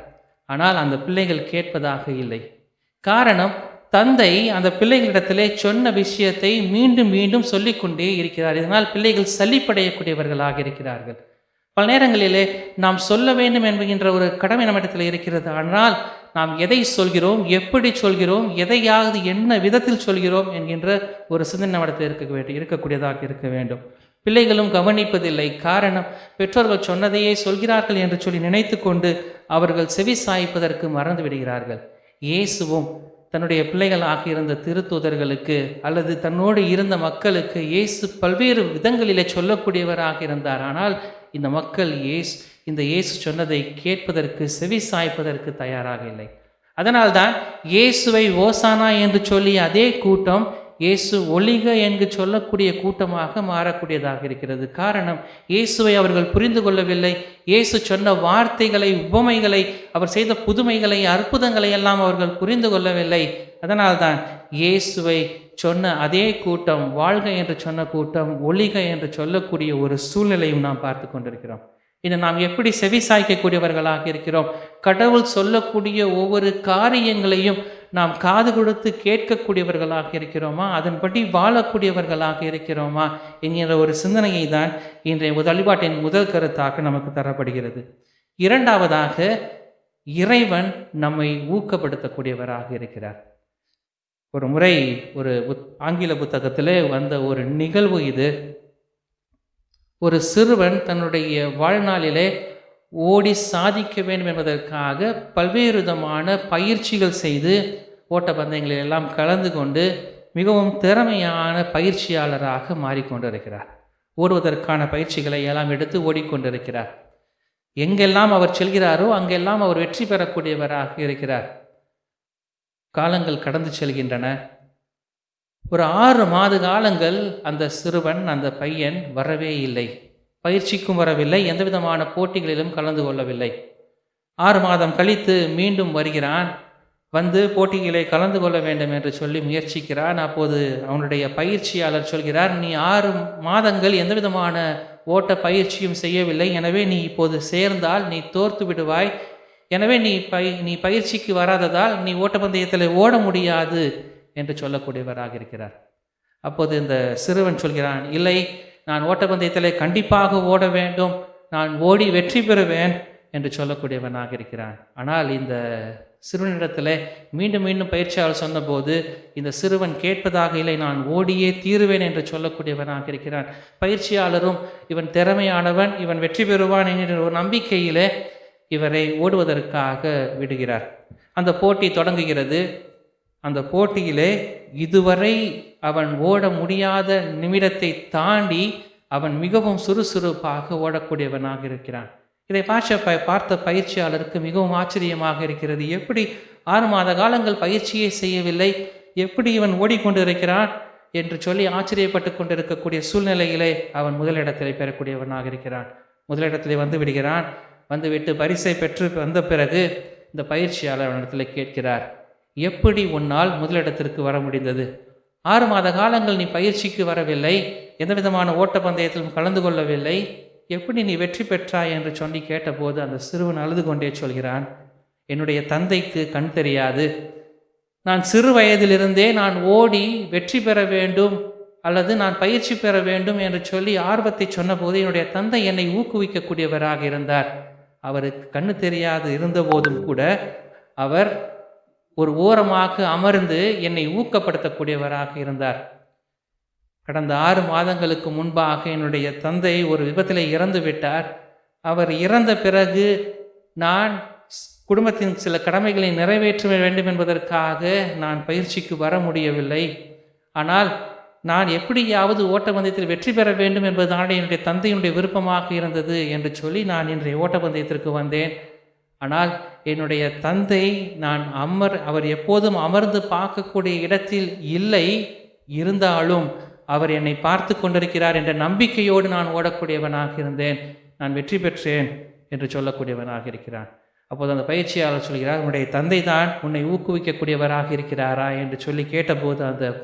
ஆனால் அந்த பிள்ளைகள் கேட்பதாக இல்லை காரணம் தந்தை அந்த பிள்ளைகளிடத்திலே சொன்ன விஷயத்தை மீண்டும் மீண்டும் சொல்லிக்கொண்டே இருக்கிறார் இதனால் பிள்ளைகள் சலிப்படையக்கூடியவர்களாக இருக்கிறார்கள் பல நேரங்களிலே நாம் சொல்ல வேண்டும் என்கின்ற ஒரு கடமை நம்மிடத்தில் இருக்கிறது ஆனால் நாம் எதை சொல்கிறோம் எப்படி சொல்கிறோம் எதையாவது என்ன விதத்தில் சொல்கிறோம் என்கின்ற ஒரு சிந்தனை நம்மிடத்தில் இருக்க வேண்டும் இருக்கக்கூடியதாக இருக்க வேண்டும் பிள்ளைகளும் கவனிப்பதில்லை காரணம் பெற்றோர்கள் சொன்னதையே சொல்கிறார்கள் என்று சொல்லி நினைத்து கொண்டு அவர்கள் செவி சாய்ப்பதற்கு மறந்து விடுகிறார்கள் இயேசுவும் தன்னுடைய பிள்ளைகளாக இருந்த திருத்தூதர்களுக்கு அல்லது தன்னோடு இருந்த மக்களுக்கு இயேசு பல்வேறு விதங்களிலே சொல்லக்கூடியவராக இருந்தார் ஆனால் இந்த மக்கள் இயேசு இந்த இயேசு சொன்னதை கேட்பதற்கு செவி சாய்ப்பதற்கு தயாராக இல்லை அதனால்தான் இயேசுவை ஓசானா என்று சொல்லிய அதே கூட்டம் இயேசு ஒளிக என்று சொல்லக்கூடிய கூட்டமாக மாறக்கூடியதாக இருக்கிறது காரணம் இயேசுவை அவர்கள் புரிந்து கொள்ளவில்லை இயேசு சொன்ன வார்த்தைகளை உபமைகளை அவர் செய்த புதுமைகளை அற்புதங்களை எல்லாம் அவர்கள் புரிந்து கொள்ளவில்லை அதனால்தான் இயேசுவை சொன்ன அதே கூட்டம் வாழ்க என்று சொன்ன கூட்டம் ஒளிக என்று சொல்லக்கூடிய ஒரு சூழ்நிலையும் நாம் பார்த்து கொண்டிருக்கிறோம் இதை நாம் எப்படி செவி சாய்க்கக்கூடியவர்களாக இருக்கிறோம் கடவுள் சொல்லக்கூடிய ஒவ்வொரு காரியங்களையும் நாம் காது கொடுத்து கேட்கக்கூடியவர்களாக இருக்கிறோமா அதன்படி வாழக்கூடியவர்களாக இருக்கிறோமா என்கிற ஒரு சிந்தனையை தான் இன்றைய வழிபாட்டின் முதல் கருத்தாக நமக்கு தரப்படுகிறது இரண்டாவதாக இறைவன் நம்மை ஊக்கப்படுத்தக்கூடியவராக இருக்கிறார் ஒரு முறை ஒரு புத் ஆங்கில புத்தகத்திலே வந்த ஒரு நிகழ்வு இது ஒரு சிறுவன் தன்னுடைய வாழ்நாளிலே ஓடி சாதிக்க வேண்டும் என்பதற்காக பல்வேறு விதமான பயிற்சிகள் செய்து ஓட்டப்பந்தயங்களில் எல்லாம் கலந்து கொண்டு மிகவும் திறமையான பயிற்சியாளராக மாறிக்கொண்டிருக்கிறார் ஓடுவதற்கான பயிற்சிகளை எல்லாம் எடுத்து ஓடிக்கொண்டிருக்கிறார் எங்கெல்லாம் அவர் செல்கிறாரோ அங்கெல்லாம் அவர் வெற்றி பெறக்கூடியவராக இருக்கிறார் காலங்கள் கடந்து செல்கின்றன ஒரு ஆறு மாத காலங்கள் அந்த சிறுவன் அந்த பையன் வரவே இல்லை பயிற்சிக்கும் வரவில்லை எந்த விதமான போட்டிகளிலும் கலந்து கொள்ளவில்லை ஆறு மாதம் கழித்து மீண்டும் வருகிறான் வந்து போட்டிகளை கலந்து கொள்ள வேண்டும் என்று சொல்லி முயற்சிக்கிறான் அப்போது அவனுடைய பயிற்சியாளர் சொல்கிறார் நீ ஆறு மாதங்கள் எந்த விதமான ஓட்ட பயிற்சியும் செய்யவில்லை எனவே நீ இப்போது சேர்ந்தால் நீ தோர்த்து விடுவாய் எனவே நீ பை நீ பயிற்சிக்கு வராததால் நீ ஓட்டப்பந்தயத்தில் ஓட முடியாது என்று சொல்லக்கூடியவராக இருக்கிறார் அப்போது இந்த சிறுவன் சொல்கிறான் இல்லை நான் ஓட்டப்பந்தயத்தில் கண்டிப்பாக ஓட வேண்டும் நான் ஓடி வெற்றி பெறுவேன் என்று சொல்லக்கூடியவனாக இருக்கிறான் ஆனால் இந்த சிறுவனிடத்தில் மீண்டும் மீண்டும் பயிற்சியாளர் சொன்னபோது இந்த சிறுவன் கேட்பதாக இல்லை நான் ஓடியே தீருவேன் என்று சொல்லக்கூடியவனாக இருக்கிறான் பயிற்சியாளரும் இவன் திறமையானவன் இவன் வெற்றி பெறுவான் என்கிற ஒரு நம்பிக்கையிலே இவரை ஓடுவதற்காக விடுகிறார் அந்த போட்டி தொடங்குகிறது அந்த போட்டியிலே இதுவரை அவன் ஓட முடியாத நிமிடத்தை தாண்டி அவன் மிகவும் சுறுசுறுப்பாக ஓடக்கூடியவனாக இருக்கிறான் இதை பார்த்த ப பார்த்த பயிற்சியாளருக்கு மிகவும் ஆச்சரியமாக இருக்கிறது எப்படி ஆறு மாத காலங்கள் பயிற்சியே செய்யவில்லை எப்படி இவன் ஓடிக்கொண்டிருக்கிறான் என்று சொல்லி ஆச்சரியப்பட்டு கொண்டிருக்கக்கூடிய சூழ்நிலையிலே அவன் முதலிடத்திலே பெறக்கூடியவனாக இருக்கிறான் முதலிடத்திலே வந்து விடுகிறான் வந்துவிட்டு பரிசை பெற்று வந்த பிறகு இந்த பயிற்சியாளர் அவனிடத்தில் கேட்கிறார் எப்படி உன்னால் முதலிடத்திற்கு வர முடிந்தது ஆறு மாத காலங்கள் நீ பயிற்சிக்கு வரவில்லை எந்த விதமான ஓட்டப்பந்தயத்திலும் கலந்து கொள்ளவில்லை எப்படி நீ வெற்றி பெற்றாய் என்று சொல்லி கேட்டபோது அந்த சிறுவன் அழுது கொண்டே சொல்கிறான் என்னுடைய தந்தைக்கு கண் தெரியாது நான் சிறு வயதிலிருந்தே நான் ஓடி வெற்றி பெற வேண்டும் அல்லது நான் பயிற்சி பெற வேண்டும் என்று சொல்லி ஆர்வத்தை சொன்னபோது என்னுடைய தந்தை என்னை ஊக்குவிக்கக்கூடியவராக இருந்தார் அவருக்கு கண்ணு தெரியாது இருந்தபோதும் கூட அவர் ஒரு ஓரமாக அமர்ந்து என்னை ஊக்கப்படுத்தக்கூடியவராக இருந்தார் கடந்த ஆறு மாதங்களுக்கு முன்பாக என்னுடைய தந்தை ஒரு விபத்தில் இறந்து விட்டார் அவர் இறந்த பிறகு நான் குடும்பத்தின் சில கடமைகளை நிறைவேற்ற வேண்டும் என்பதற்காக நான் பயிற்சிக்கு வர முடியவில்லை ஆனால் நான் எப்படியாவது ஓட்டப்பந்தயத்தில் வெற்றி பெற வேண்டும் என்பதுதான் என்னுடைய தந்தையினுடைய விருப்பமாக இருந்தது என்று சொல்லி நான் இன்றைய ஓட்டப்பந்தயத்திற்கு வந்தேன் ஆனால் என்னுடைய தந்தை நான் அமர் அவர் எப்போதும் அமர்ந்து பார்க்கக்கூடிய இடத்தில் இல்லை இருந்தாலும் அவர் என்னை பார்த்து கொண்டிருக்கிறார் என்ற நம்பிக்கையோடு நான் ஓடக்கூடியவனாக இருந்தேன் நான் வெற்றி பெற்றேன் என்று சொல்லக்கூடியவனாக இருக்கிறான் அப்போது அந்த பயிற்சியாளர் சொல்கிறார் உன்னுடைய தந்தை தான் உன்னை ஊக்குவிக்கக்கூடியவராக இருக்கிறாரா என்று சொல்லி கேட்டபோது அந்த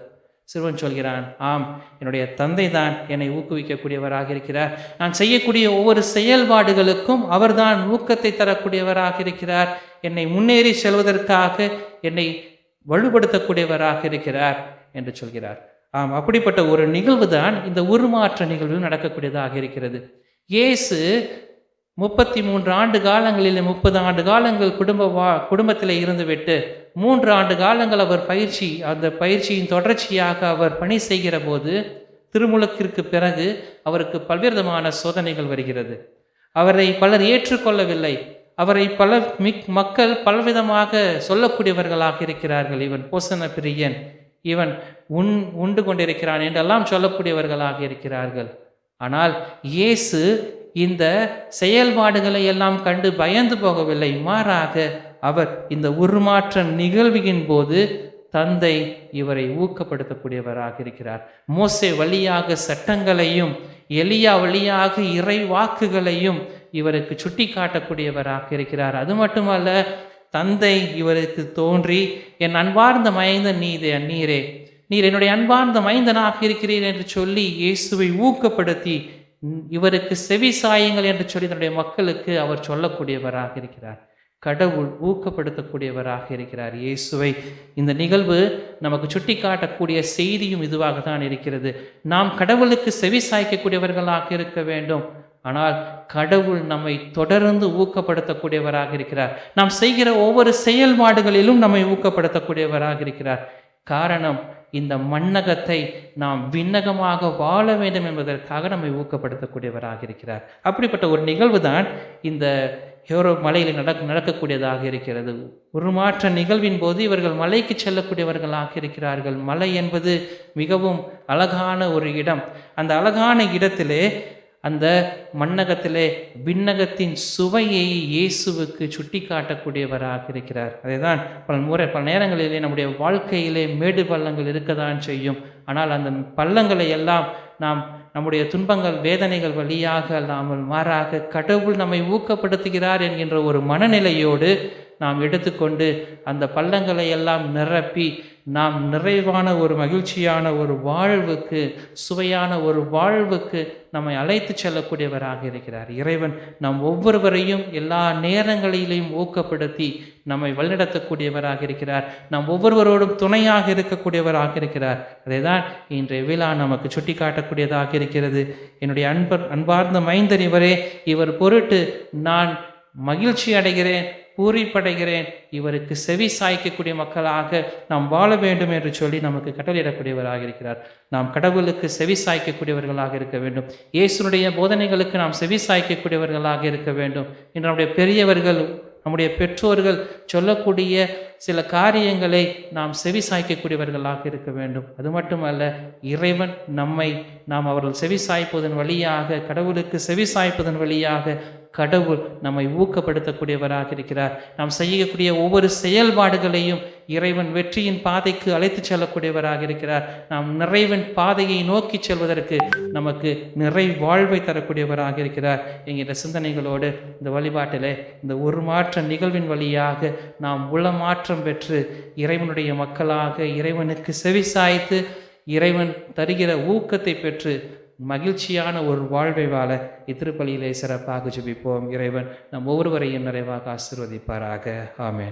சிறுவன் சொல்கிறான் ஆம் என்னுடைய தந்தை தான் என்னை ஊக்குவிக்கக்கூடியவராக இருக்கிறார் நான் செய்யக்கூடிய ஒவ்வொரு செயல்பாடுகளுக்கும் அவர்தான் ஊக்கத்தை தரக்கூடியவராக இருக்கிறார் என்னை முன்னேறி செல்வதற்காக என்னை வலுப்படுத்தக்கூடியவராக இருக்கிறார் என்று சொல்கிறார் ஆம் அப்படிப்பட்ட ஒரு நிகழ்வு தான் இந்த உருமாற்ற நிகழ்வில் நடக்கக்கூடியதாக இருக்கிறது இயேசு முப்பத்தி மூன்று ஆண்டு காலங்களில் முப்பது ஆண்டு காலங்கள் குடும்ப வா குடும்பத்தில் இருந்துவிட்டு மூன்று ஆண்டு காலங்கள் அவர் பயிற்சி அந்த பயிற்சியின் தொடர்ச்சியாக அவர் பணி செய்கிற போது திருமுழுக்கிற்கு பிறகு அவருக்கு பல்வேறு விதமான சோதனைகள் வருகிறது அவரை பலர் ஏற்றுக்கொள்ளவில்லை அவரை பல மிக் மக்கள் பலவிதமாக சொல்லக்கூடியவர்களாக இருக்கிறார்கள் இவன் போசன பிரியன் இவன் உண் உண்டு கொண்டிருக்கிறான் என்றெல்லாம் சொல்லக்கூடியவர்களாக இருக்கிறார்கள் ஆனால் இயேசு இந்த செயல்பாடுகளை எல்லாம் கண்டு பயந்து போகவில்லை மாறாக அவர் இந்த உருமாற்ற நிகழ்வின் போது தந்தை இவரை ஊக்கப்படுத்தக்கூடியவராக இருக்கிறார் மோசே வழியாக சட்டங்களையும் எலியா வழியாக இறை வாக்குகளையும் இவருக்கு சுட்டி காட்டக்கூடியவராக இருக்கிறார் அது மட்டுமல்ல தந்தை இவருக்கு தோன்றி என் அன்பார்ந்த மைந்த நீதே நீரே நீர் என்னுடைய அன்பார்ந்த மைந்தனாக இருக்கிறீர் என்று சொல்லி இயேசுவை ஊக்கப்படுத்தி இவருக்கு செவி சாயுங்கள் என்று சொல்லி தன்னுடைய மக்களுக்கு அவர் சொல்லக்கூடியவராக இருக்கிறார் கடவுள் ஊக்கப்படுத்தக்கூடியவராக இருக்கிறார் இயேசுவை இந்த நிகழ்வு நமக்கு சுட்டி காட்டக்கூடிய செய்தியும் இதுவாக தான் இருக்கிறது நாம் கடவுளுக்கு செவி சாய்க்கக்கூடியவர்களாக இருக்க வேண்டும் ஆனால் கடவுள் நம்மை தொடர்ந்து ஊக்கப்படுத்தக்கூடியவராக இருக்கிறார் நாம் செய்கிற ஒவ்வொரு செயல்பாடுகளிலும் நம்மை ஊக்கப்படுத்தக்கூடியவராக இருக்கிறார் காரணம் இந்த மண்ணகத்தை நாம் விண்ணகமாக வாழ வேண்டும் என்பதற்காக நம்மை ஊக்கப்படுத்தக்கூடியவராக இருக்கிறார் அப்படிப்பட்ட ஒரு நிகழ்வு தான் இந்த ஹேரோ மலையில் நடக்க நடக்கக்கூடியதாக இருக்கிறது உருமாற்ற நிகழ்வின் போது இவர்கள் மலைக்கு செல்லக்கூடியவர்களாக இருக்கிறார்கள் மலை என்பது மிகவும் அழகான ஒரு இடம் அந்த அழகான இடத்திலே அந்த மண்ணகத்திலே விண்ணகத்தின் சுவையை இயேசுவுக்கு சுட்டி காட்டக்கூடியவராக இருக்கிறார் அதேதான் பல முறை பல நேரங்களிலே நம்முடைய வாழ்க்கையிலே மேடு பள்ளங்கள் இருக்கத்தான் செய்யும் ஆனால் அந்த பள்ளங்களை எல்லாம் நாம் நம்முடைய துன்பங்கள் வேதனைகள் வழியாக அல்லாமல் மாறாக கடவுள் நம்மை ஊக்கப்படுத்துகிறார் என்கின்ற ஒரு மனநிலையோடு நாம் எடுத்துக்கொண்டு அந்த பள்ளங்களை எல்லாம் நிரப்பி நாம் நிறைவான ஒரு மகிழ்ச்சியான ஒரு வாழ்வுக்கு சுவையான ஒரு வாழ்வுக்கு நம்மை அழைத்து செல்லக்கூடியவராக இருக்கிறார் இறைவன் நம் ஒவ்வொருவரையும் எல்லா நேரங்களிலையும் ஊக்கப்படுத்தி நம்மை வழிநடத்தக்கூடியவராக இருக்கிறார் நம் ஒவ்வொருவரோடும் துணையாக இருக்கக்கூடியவராக இருக்கிறார் அதை தான் இன்றைய விழா நமக்கு சுட்டி காட்டக்கூடியதாக இருக்கிறது என்னுடைய அன்பர் அன்பார்ந்த மைந்தர் இவரே இவர் பொருட்டு நான் மகிழ்ச்சி அடைகிறேன் பூரிப்படைகிறேன் இவருக்கு செவி சாய்க்கக்கூடிய மக்களாக நாம் வாழ வேண்டும் என்று சொல்லி நமக்கு கட்டளையிடக்கூடியவராக இருக்கிறார் நாம் கடவுளுக்கு செவி சாய்க்கக்கூடியவர்களாக இருக்க வேண்டும் இயேசுனுடைய போதனைகளுக்கு நாம் செவி சாய்க்கக்கூடியவர்களாக இருக்க வேண்டும் இன்று நம்முடைய பெரியவர்கள் நம்முடைய பெற்றோர்கள் சொல்லக்கூடிய சில காரியங்களை நாம் செவி சாய்க்கக்கூடியவர்களாக இருக்க வேண்டும் அது மட்டுமல்ல இறைவன் நம்மை நாம் அவர்கள் செவி சாய்ப்பதன் வழியாக கடவுளுக்கு செவி சாய்ப்பதன் வழியாக கடவுள் நம்மை ஊக்கப்படுத்தக்கூடியவராக இருக்கிறார் நாம் செய்யக்கூடிய ஒவ்வொரு செயல்பாடுகளையும் இறைவன் வெற்றியின் பாதைக்கு அழைத்து செல்லக்கூடியவராக இருக்கிறார் நாம் நிறைவன் பாதையை நோக்கி செல்வதற்கு நமக்கு நிறை வாழ்வை தரக்கூடியவராக இருக்கிறார் என்கிற சிந்தனைகளோடு இந்த வழிபாட்டில் இந்த ஒரு மாற்ற நிகழ்வின் வழியாக நாம் உளமாற்றம் பெற்று இறைவனுடைய மக்களாக இறைவனுக்கு செவி சாய்த்து இறைவன் தருகிற ஊக்கத்தை பெற்று மகிழ்ச்சியான ஒரு வாழ்வை வாழ இத்திருப்பலியிலே சிறப்பாக ஜெபிப்போம் இறைவன் நம் ஒவ்வொருவரையும் நிறைவாக ஆசிர்வதிப்பாராக ஆமென்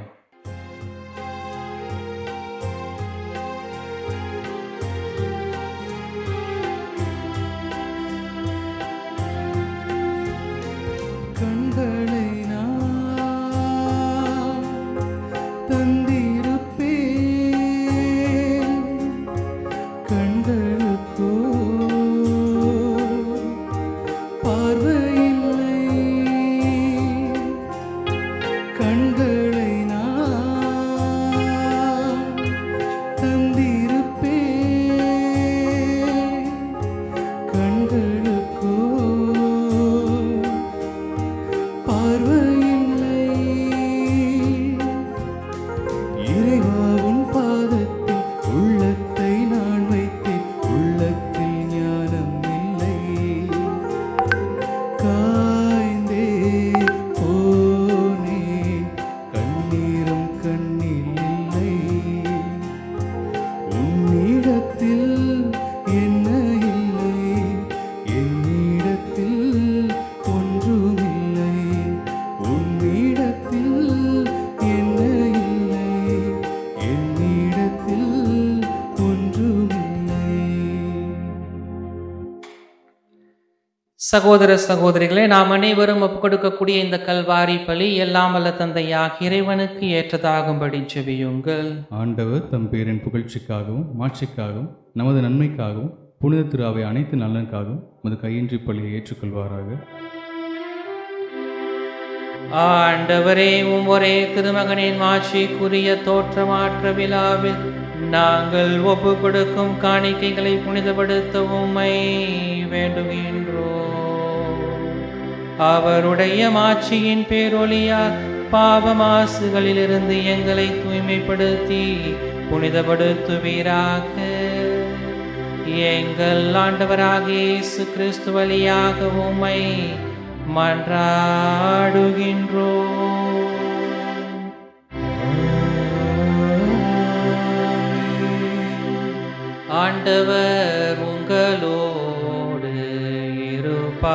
கண்களை நான் தந்திருப்பேன் கண்களுக்கோ பார்வையில்லை கண்களை நான் சகோதர சகோதரிகளே நாம் அனைவரும் ஒப்புக் கொடுக்கக்கூடிய இந்த கல்வாரி பலி எல்லாம் வல்ல தந்தையாக இறைவனுக்கு ஏற்றதாகும்படி செவியுங்கள் ஆண்டவர் தம் பேரின் புகழ்ச்சிக்காகவும் மாட்சிக்காகவும் நமது நன்மைக்காகவும் புனித திருவை அனைத்து நலனுக்காகவும் மது கையின்றி பலியை ஏற்றுக்கொள்வாராக ஆண்டவரே உம் ஒரே திருமகனின் மாட்சிக்குரிய தோற்றமாற்ற விழாவில் நாங்கள் ஒப்பு கொடுக்கும் காணிக்கைகளை புனிதப்படுத்த உம்மை வேண்டுகின்றோம் அவருடைய மாட்சியின் பேரொளியால் பாவ மாசுகளிலிருந்து எங்களை தூய்மைப்படுத்தி புனிதப்படுத்துவீராக எங்கள் ஆண்டவராகிய இயேசு கிறிஸ்து வழியாக உம்மை மன்றாடுகின்றோம் ஆண்டவர் உங்களோடு இருப்பாராக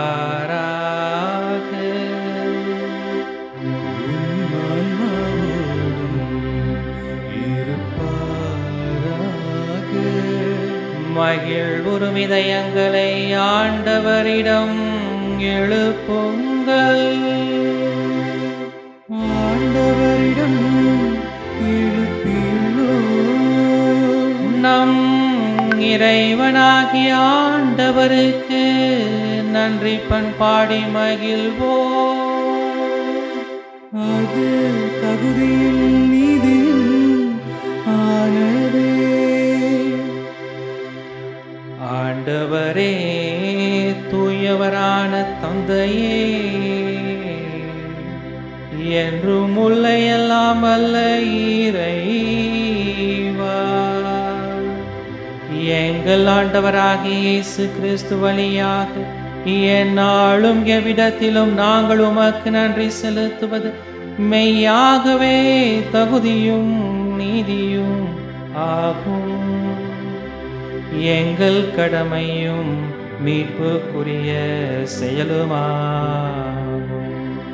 மகிழ்வுறும் இதயங்களை ஆண்டவரிடம் எழுப்புங்கள் ஆண்டவரிடம் நம் இறைவனாகிய ஆண்டவருக்கு நன்றி பண்பாடி மகிழ்வோம் அது தகுதியும் நீதியும் ஆனதே ஆண்டவரே தூயவரான தந்தையே என்றும் முல்லையெல்லாம் அல்ல இறைவா எங்கள் ஆண்டவராகிய இயேசு கிறிஸ்து வழியாக எந்நாளும் எவ்விடத்திலும் நாங்கள் உமக்கு நன்றி செலுத்துவது மெய்யாகவே தகுதியும் நீதியும் ஆகும் எங்கள் கடமையும் மீட்புக்குரிய செயலுமாகும்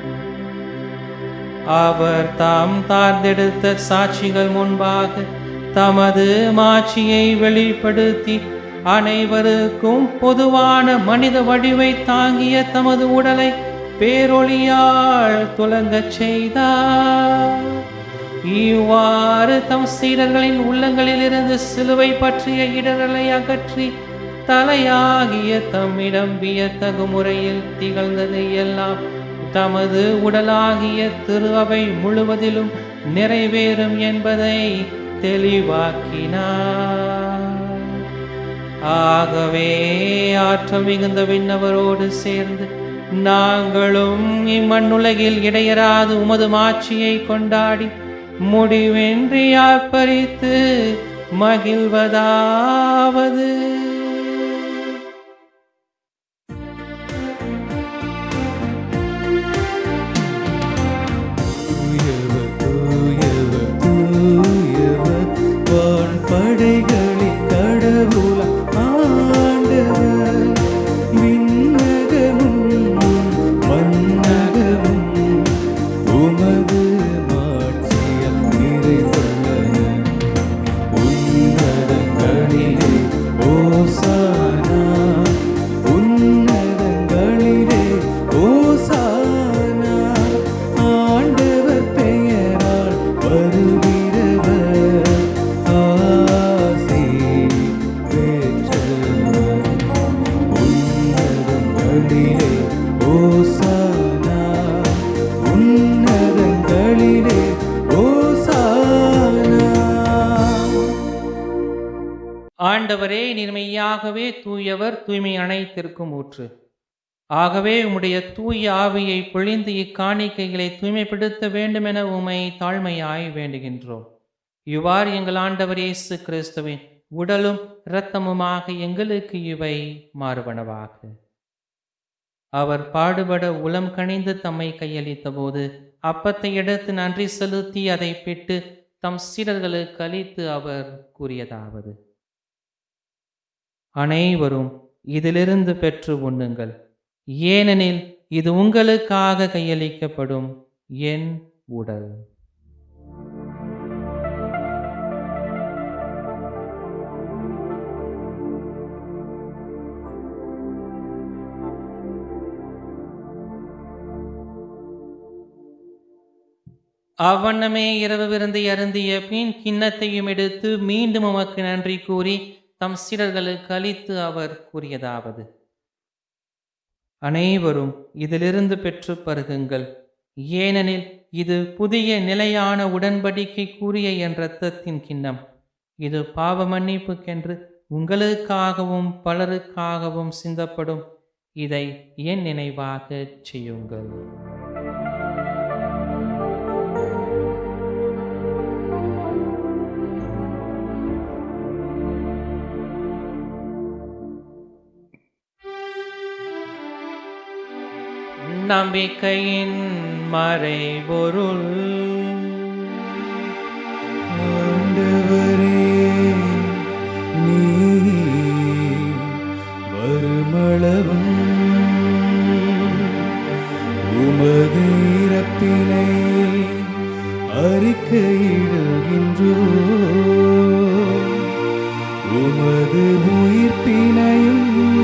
அவர் தாம் தார்ந்தெடுத்த சாட்சிகள் முன்பாக தமது மாட்சியை வெளிப்படுத்தி அனைவருக்கும் பொதுவான மனித வடிவை தாங்கிய தமது உடலை பேரொளியால் துலங்கச் செய்தார் இவ்வாறு தம் சீடர்களின் உள்ளங்களிலிருந்து சிலுவை பற்றிய இடர்களை அகற்றி தலையாகிய தம்மிடம் வியத்தகு முறையில் திகழ்ந்தது எல்லாம் தமது உடலாகிய திரு அவை முழுவதிலும் நிறைவேறும் என்பதை தெளிவாக்கினார் ஆகவே ஆற்றல் மிகுந்த விண்ணவரோடு சேர்ந்து நாங்களும் இம்மண்ணுலகில் இடையராது உமது மாட்சியை கொண்டாடி முடிவின்றி ஆர்ப்பரித்து மகிழ்வதாவது தூயவர் தூயவர் தூயவர் வான் படைகளின் கடவுள ஆண்டவர் விண்ணகமும் மன்னகமும் உமது மாட்சியம் நிறைந்துள்ளன உன்னதங்களிலே ஓசானா உன்னதங்களிலே ஓசானா ஆண்டவர் பெயரால் வருகிறவர் ஆசி பெற்றவர் உன்னதங்களிலே ஓசானா உன்னதங்களிலே ஓசானா ஆண்டவரே நீர்மையாகவே தூயவர் தூய்மை அனைத்திற்கும் ஊற்று ஆகவே உம்முடைய தூய ஆவியை பொழிந்து இக்காணிக்கைகளை தூய்மைப்படுத்த வேண்டுமென உமை தாழ்மையாய் வேண்டுகின்றோம் இவ்வாறு எங்கள் ஆண்டவர் இயேசு கிறிஸ்துவின் உடலும் இரத்தமுமாக எங்களுக்கு இவை மாறுபனவாக அவர் பாடுபட உளம் கணிந்து தம்மை கையளித்த போது அப்பத்தை எடுத்து நன்றி செலுத்தி அதை பெற்று தம் சீடர்களுக்கு அளித்து அவர் கூறியதாவது அனைவரும் இதிலிருந்து பெற்று உண்ணுங்கள் ஏனெனில் இது உங்களுக்காக கையளிக்கப்படும் என் உடல் அவ்வண்ணமே இரவு விருந்தை அருந்திய பின் கிண்ணத்தையும் எடுத்து மீண்டும் உமக்கு நன்றி கூறி தம் சீடர்களுக்கு அளித்து அவர் கூறியதாவது அனைவரும் இதிலிருந்து பெற்று பருகுங்கள் ஏனெனில் இது புதிய நிலையான உடன்படிக்கை கூறிய என் இரத்தத்தின் கிண்ணம் இது பாவ மன்னிப்புக்கென்று உங்களுக்காகவும் பலருக்காகவும் சிந்தப்படும் இதை என் நினைவாகச் செய்யுங்கள் நம்பிக்கையின் மறைபொருள் ஆண்டவரே நீ வருமளவும் உமது இறப்பினை அறிக்கையிடுகின்றோ உமது உயிர்ப்பினையும்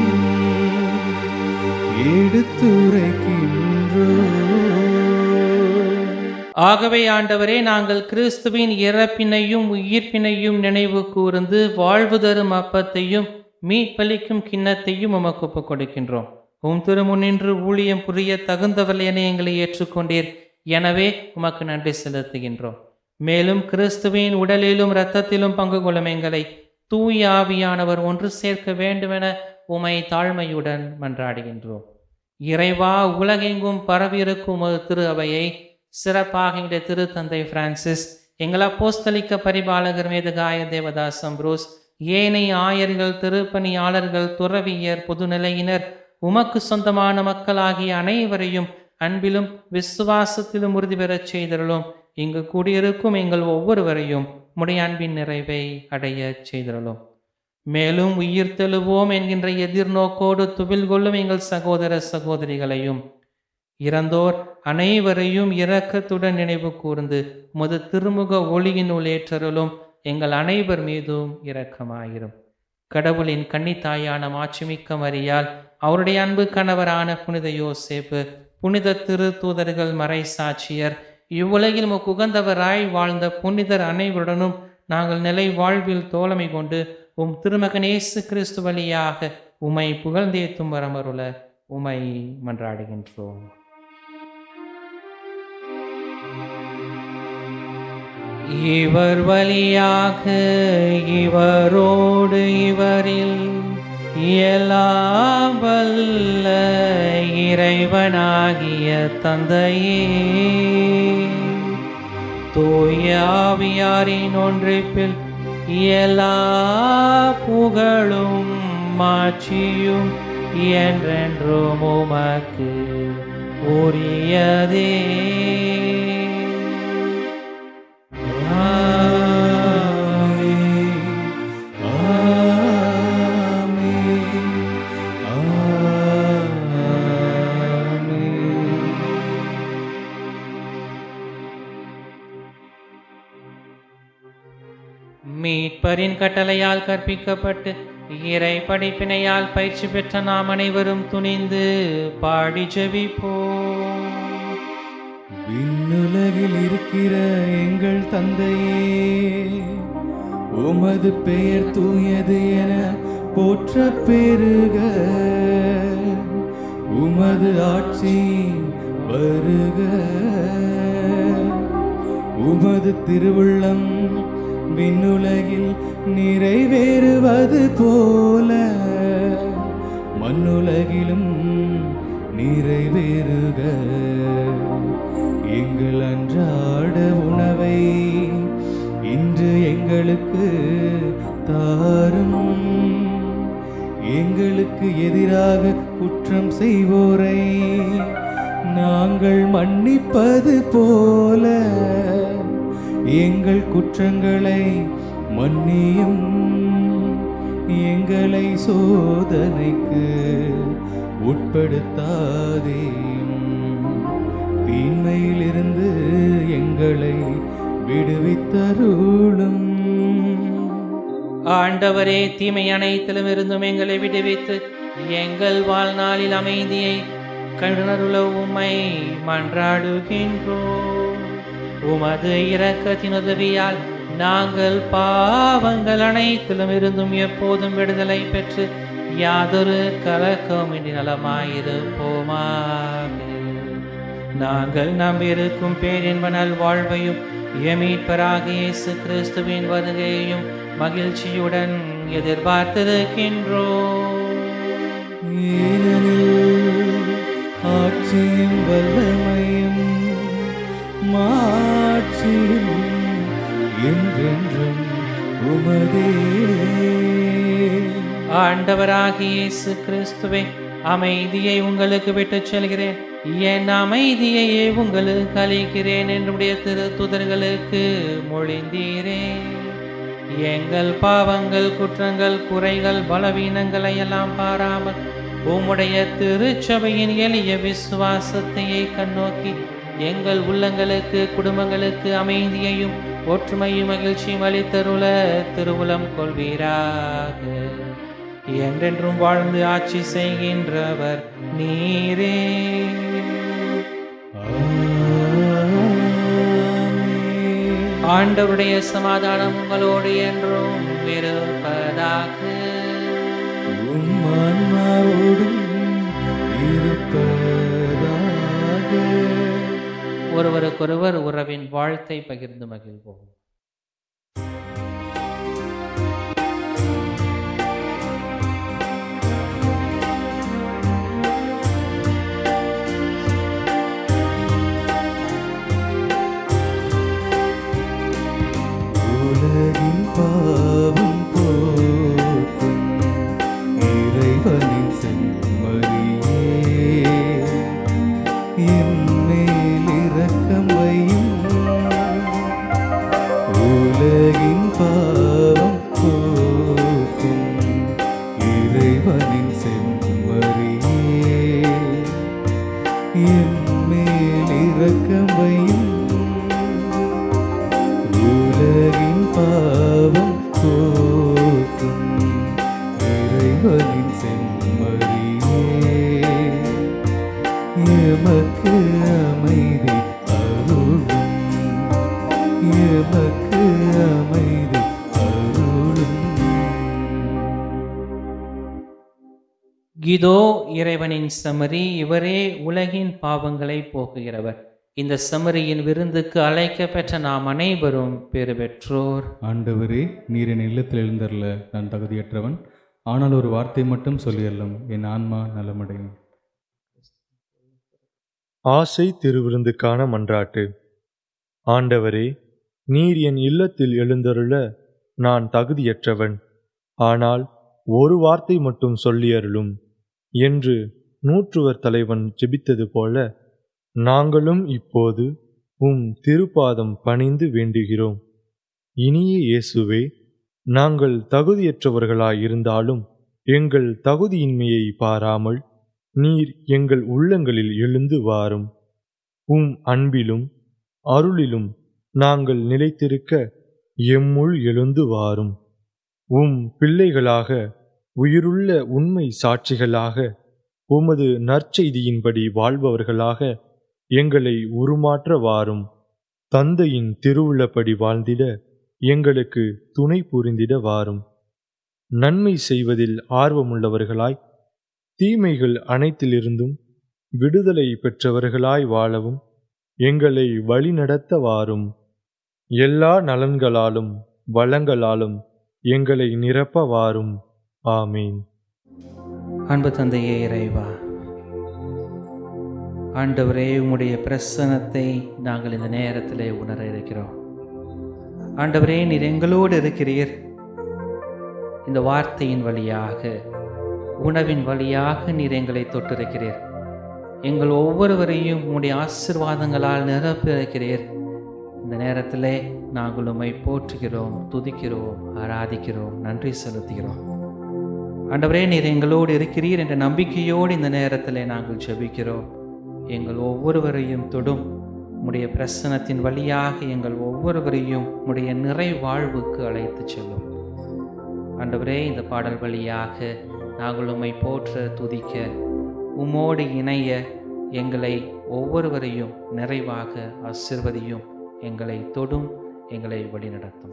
எடுத்துரைக்கின்றோ ஆகவே ஆண்டவரே நாங்கள் கிறிஸ்துவின் இறப்பினையும் உயிர்ப்பினையும் நினைவு கூர்ந்து வாழ்வு தரும் அப்பத்தையும் மீட்பளிக்கும் கிண்ணத்தையும் உமக்கு ஒப்புக் கொடுக்கின்றோம் உம் திருமுன்னின்று ஊழியம் புரிய தகுந்தவர்கள் என எங்களை ஏற்றுக்கொண்டீர் எனவே உமக்கு நன்றி செலுத்துகின்றோம் மேலும் கிறிஸ்துவின் உடலிலும் இரத்தத்திலும் பங்கு கொள்ளும் எங்களை தூய ஆவியானவர் ஒன்று சேர்க்க வேண்டுமென உமை தாழ்மையுடன் மன்றாடுகின்றோம் இறைவா உலகெங்கும் பரவியிருக்கும் உமது திரு அவையை சிறப்பாக எங்களுடைய திருத்தந்தை பிரான்சிஸ் எங்கள் அப்போஸ்தலிக்க பரிபாலகர் மேதகாய தேவதாசம் புரூஸ் ஏனைய ஆயர்கள் திருப்பணியாளர்கள் துறவியர் பொதுநிலையினர் உமக்கு சொந்தமான மக்களாகிய அனைவரையும் அன்பிலும் விசுவாசத்திலும் உறுதி பெறச் செய்தருளும் இங்கு கூடியிருக்கும் எங்கள் ஒவ்வொருவரையும் உடைய அன்பின் நிறைவை அடையச் செய்தருளும் மேலும் உயிர் தெழுவோம் என்கின்ற எதிர்நோக்கோடு துவில் கொள்ளும் எங்கள் சகோதர சகோதரிகளையும் இறந்தோர் அனைவரையும் இரக்கத்துடன் நினைவு கூர்ந்து முது திருமுக ஒளியினுள் ஏற்றருளும் எங்கள் அனைவர் மீதும் இரக்கமாயிரும் கடவுளின் கன்னித்தாயான மாட்சிமிக்க மரியால் அவருடைய அன்பு கணவரான புனித யோசேப்பு புனித திரு தூதர்கள் மறை சாட்சியர் இவ்வுலகில் உமக்கு உகந்தவராய் வாழ்ந்த புனிதர் அனைவருடனும் நாங்கள் நிலை வாழ்வில் தோழமை கொண்டு உம் திருமகன் இயேசு கிறிஸ்து வழியாக உமை புகழ்ந்தேத்தும் வரமருள உமை மன்றாடுகின்றோம் இவர் வழியாக இவரோடு இவரில் எல்லாம் வல்ல இறைவனாகிய தந்தையே தூய ஆவியாரின் ஒன்றிப்பில் எல்லா புகழும் மாட்சியும் என்றென்றும் உமக்கு உரியதே மீட்பரின் கட்டளையால் கற்பிக்கப்பட்டு இறை படிப்பினையால் பயிற்சி பெற்ற நாம் அனைவரும் துணிந்து பாடி ஜெபிப்போம் விண்ணுலகில் இருக்கிற எங்கள் தந்தையே உமது பெயர் தூயது என போற்ற பெருக உமது ஆட்சி வருக உமது திருவுள்ளம் விண்ணுலகில் நிறைவேறுவது போல மண்ணுலகிலும் நிறைவேறுக எங்கள் அன்றாட உணவை இன்று எங்களுக்கு தாரும் எங்களுக்கு எதிராக குற்றம் செய்வோரை நாங்கள் மன்னிப்பது போல எங்கள் குற்றங்களை மன்னியும் எங்களை சோதனைக்கு உட்படுத்தாதேயும் தீமையிலிருந்து எங்களை விடுவித்தருளும் ஆண்டவரே தீமை அனைத்திலும் இருந்தும் எங்களை விடுவித்து எங்கள் வாழ்நாளில் அமைதியை கருணருள உம்மை மன்றாடுகின்றோம் உமது இரக்கத்தின் உதவியால் நாங்கள் பாவங்கள் அனைத்திலும் இருந்தும் எப்போதும் விடுதலை பெற்று யாதொரு கலக்கமின்றி நலமாயிருப்போமாக நாங்கள் நம்பியிருக்கும் பேரின்ப நல்வாழ்வையும் எமீட்பராகிய இயேசு கிறிஸ்துவின் வருகையையும் மகிழ்ச்சியுடன் எதிர்பார்த்திருக்கின்றோம் ஏனெனில் ஆட்சியும் வல்லமையும் மாட்சியும் என்றென்றும் உமதே ஆண்டவராகிய இயேசு கிறிஸ்துவே அமைதியை உங்களுக்கு விட்டுச் செல்கிறேன் என் அமைதியையே உங்களுக்கு அளிக்கிறேன் என்னுடைய திரு துதர்களுக்கு மொழிந்தீரே எங்கள் பாவங்கள் குற்றங்கள் குறைகள் பலவீனங்களை எல்லாம் பாராமல் உம்முடைய திருச்சபையின் எளிய விசுவாசத்தையே கண்ணோக்கி எங்கள் உள்ளங்களுக்கு குடும்பங்களுக்கு அமைதியையும் ஒற்றுமையும் மகிழ்ச்சியும் அளித்தருள திருவுளம் கொள்வீராக என்றென்றும் வாழ்ந்து ஆட்சி செய்கின்றவர் நீரே ஆமென். ஆண்டவருடைய சமாதானம் உங்களோடு என்றும் இருப்பதாக உம் ஆன்மாவோடும் இருப்பதாக ஒருவருக்கொருவர் உறவின் வாழ்த்தை பகிர்ந்து மகிழ்வோம் உலகின் பாவம் போக்கும் இறைவனின் செம்மறியே என்மேல் இரக்கம் வையும் உலகின் பாவம் போக்கும் இறைவனின் செம்மறியே என்மேல் இரக்கம் வையும் உலகின் பாவம் போக்கும் இறைவனின் செம்மறியே எமக்கு அமைதி அருளும் எமக்கு அமைதி அருளும் இதோ இறைவனின் சமரி இவரே உலகின் பாவங்களை போக்குகிறவர் இந்த சமரியின் விருந்துக்கு அழைக்கப்பெற்ற நாம் அனைவரும் பெறு பெற்றோர் ஆண்டவரே நீர் என் இல்லத்தில் எழுந்தருள நான் தகுதியற்றவன் ஆனால் ஒரு வார்த்தை மட்டும் சொல்லியல்லும் என் ஆன்மா நலமடையும் ஆசை திருவிருந்துக்கான மன்றாட்டு ஆண்டவரே நீர் என் இல்லத்தில் எழுந்தருள நான் தகுதியற்றவன் ஆனால் ஒரு வார்த்தை மட்டும் சொல்லியருளும் என்று நூற்றுவர் தலைவன் ஜெபித்தது போல நாங்களும் இப்போது உம் திருப்பாதம் பணிந்து வேண்டுகிறோம் இனிய இயேசுவே நாங்கள் தகுதியற்றவர்களாயிருந்தாலும் எங்கள் தகுதியின்மையை பாராமல் நீர் எங்கள் உள்ளங்களில் எழுந்து வாரும் உம் அன்பிலும் அருளிலும் நாங்கள் நிலைத்திருக்க எம்முள் எழுந்து வாரும் உம் பிள்ளைகளாக உயிருள்ள உண்மை சாட்சிகளாக உமது நற்செய்தியின்படி வாழ்பவர்களாக எங்களை உருமாற்ற வாரும் தந்தையின் திருவுள்ளப்படி வாழ்ந்திட எங்களுக்கு துணை புரிந்திட வாரும் நன்மை செய்வதில் ஆர்வமுள்ளவர்களாய் தீமைகள் அனைத்திலிருந்தும் விடுதலை பெற்றவர்களாய் வாழவும் எங்களை வழிநடத்த வாரும் எல்லா நலன்களாலும் வளங்களாலும் எங்களை நிரப்ப வாரும் ஆமீன் அன்பு தந்தையே இறைவா ஆண்டவரே உம்முடைய பிரசனத்தை நாங்கள் இந்த நேரத்திலே உணர இருக்கிறோம் ஆண்டவரே நீர் எங்களோடு இருக்கிறீர் இந்த வார்த்தையின் வழியாக உணவின் வழியாக நீர் எங்களை தொட்டிருக்கிறீர் எங்கள் ஒவ்வொருவரையும் உம்முடைய ஆசிர்வாதங்களால் நிரப்பியிருக்கிறீர் இந்த நேரத்திலே நாங்கள் உம்மை போற்றுகிறோம் துதிக்கிறோம் ஆராதிக்கிறோம் நன்றி செலுத்துகிறோம் ஆண்டவரே நீர் எங்களோடு இருக்கிறீர் என்ற நம்பிக்கையோடு இந்த நேரத்தில் நாங்கள் ஜெபிக்கிறோம் எங்கள் ஒவ்வொருவரையும் தொடும் உம்முடைய பிரசனத்தின் வழியாக எங்கள் ஒவ்வொருவரையும் உம்முடைய நிறை வாழ்வுக்கு அழைத்து செல்லும் ஆண்டவரே இந்த பாடல் வழியாக நாங்கள் உம்மை போற்ற துதிக்க உம்மோடு இணைய எங்களை ஒவ்வொருவரையும் நிறைவாக ஆசிர்வதியும் எங்களை தொடும் எங்களை வழிநடத்தும்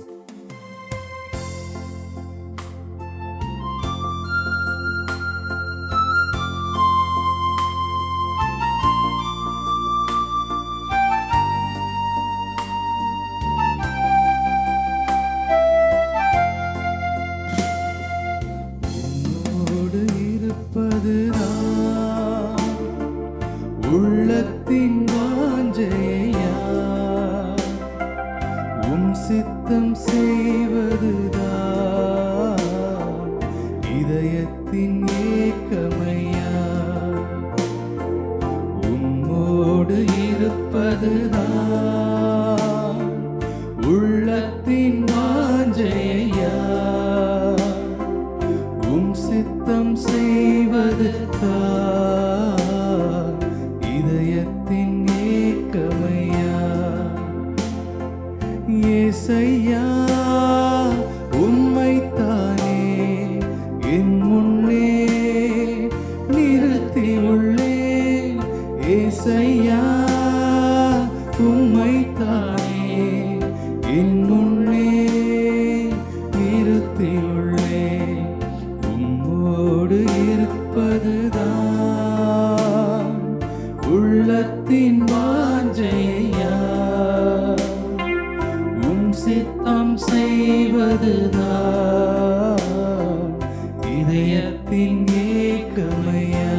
உன்னோடு இருப்பதுதான் உள்ளத்தின் வாஞ்சையா உம் சித்தம் செய்வதுதான் இதயத்தின் ஏக்கமையா உம்மோடு இருப்பதுதான் உள்ளத்தின் வாஞ்சையா உம் சித்தம் செய்வது தான் இதயத்தின் ஏக்கமையா ஏசையா உம்மைத்தானே என் முன்னே நிறுத்தி உள்ளேன் ஏசையா உம்மைத்தானே என் முன்னே நிறுத்தி உள்ளேன் உம்மோடு இருப்பதுதான் உள்ளத்தின் வாஞ்சையா உம் சித்தம் செய்வதுதான் இதயத்தின் ஏக்கமையா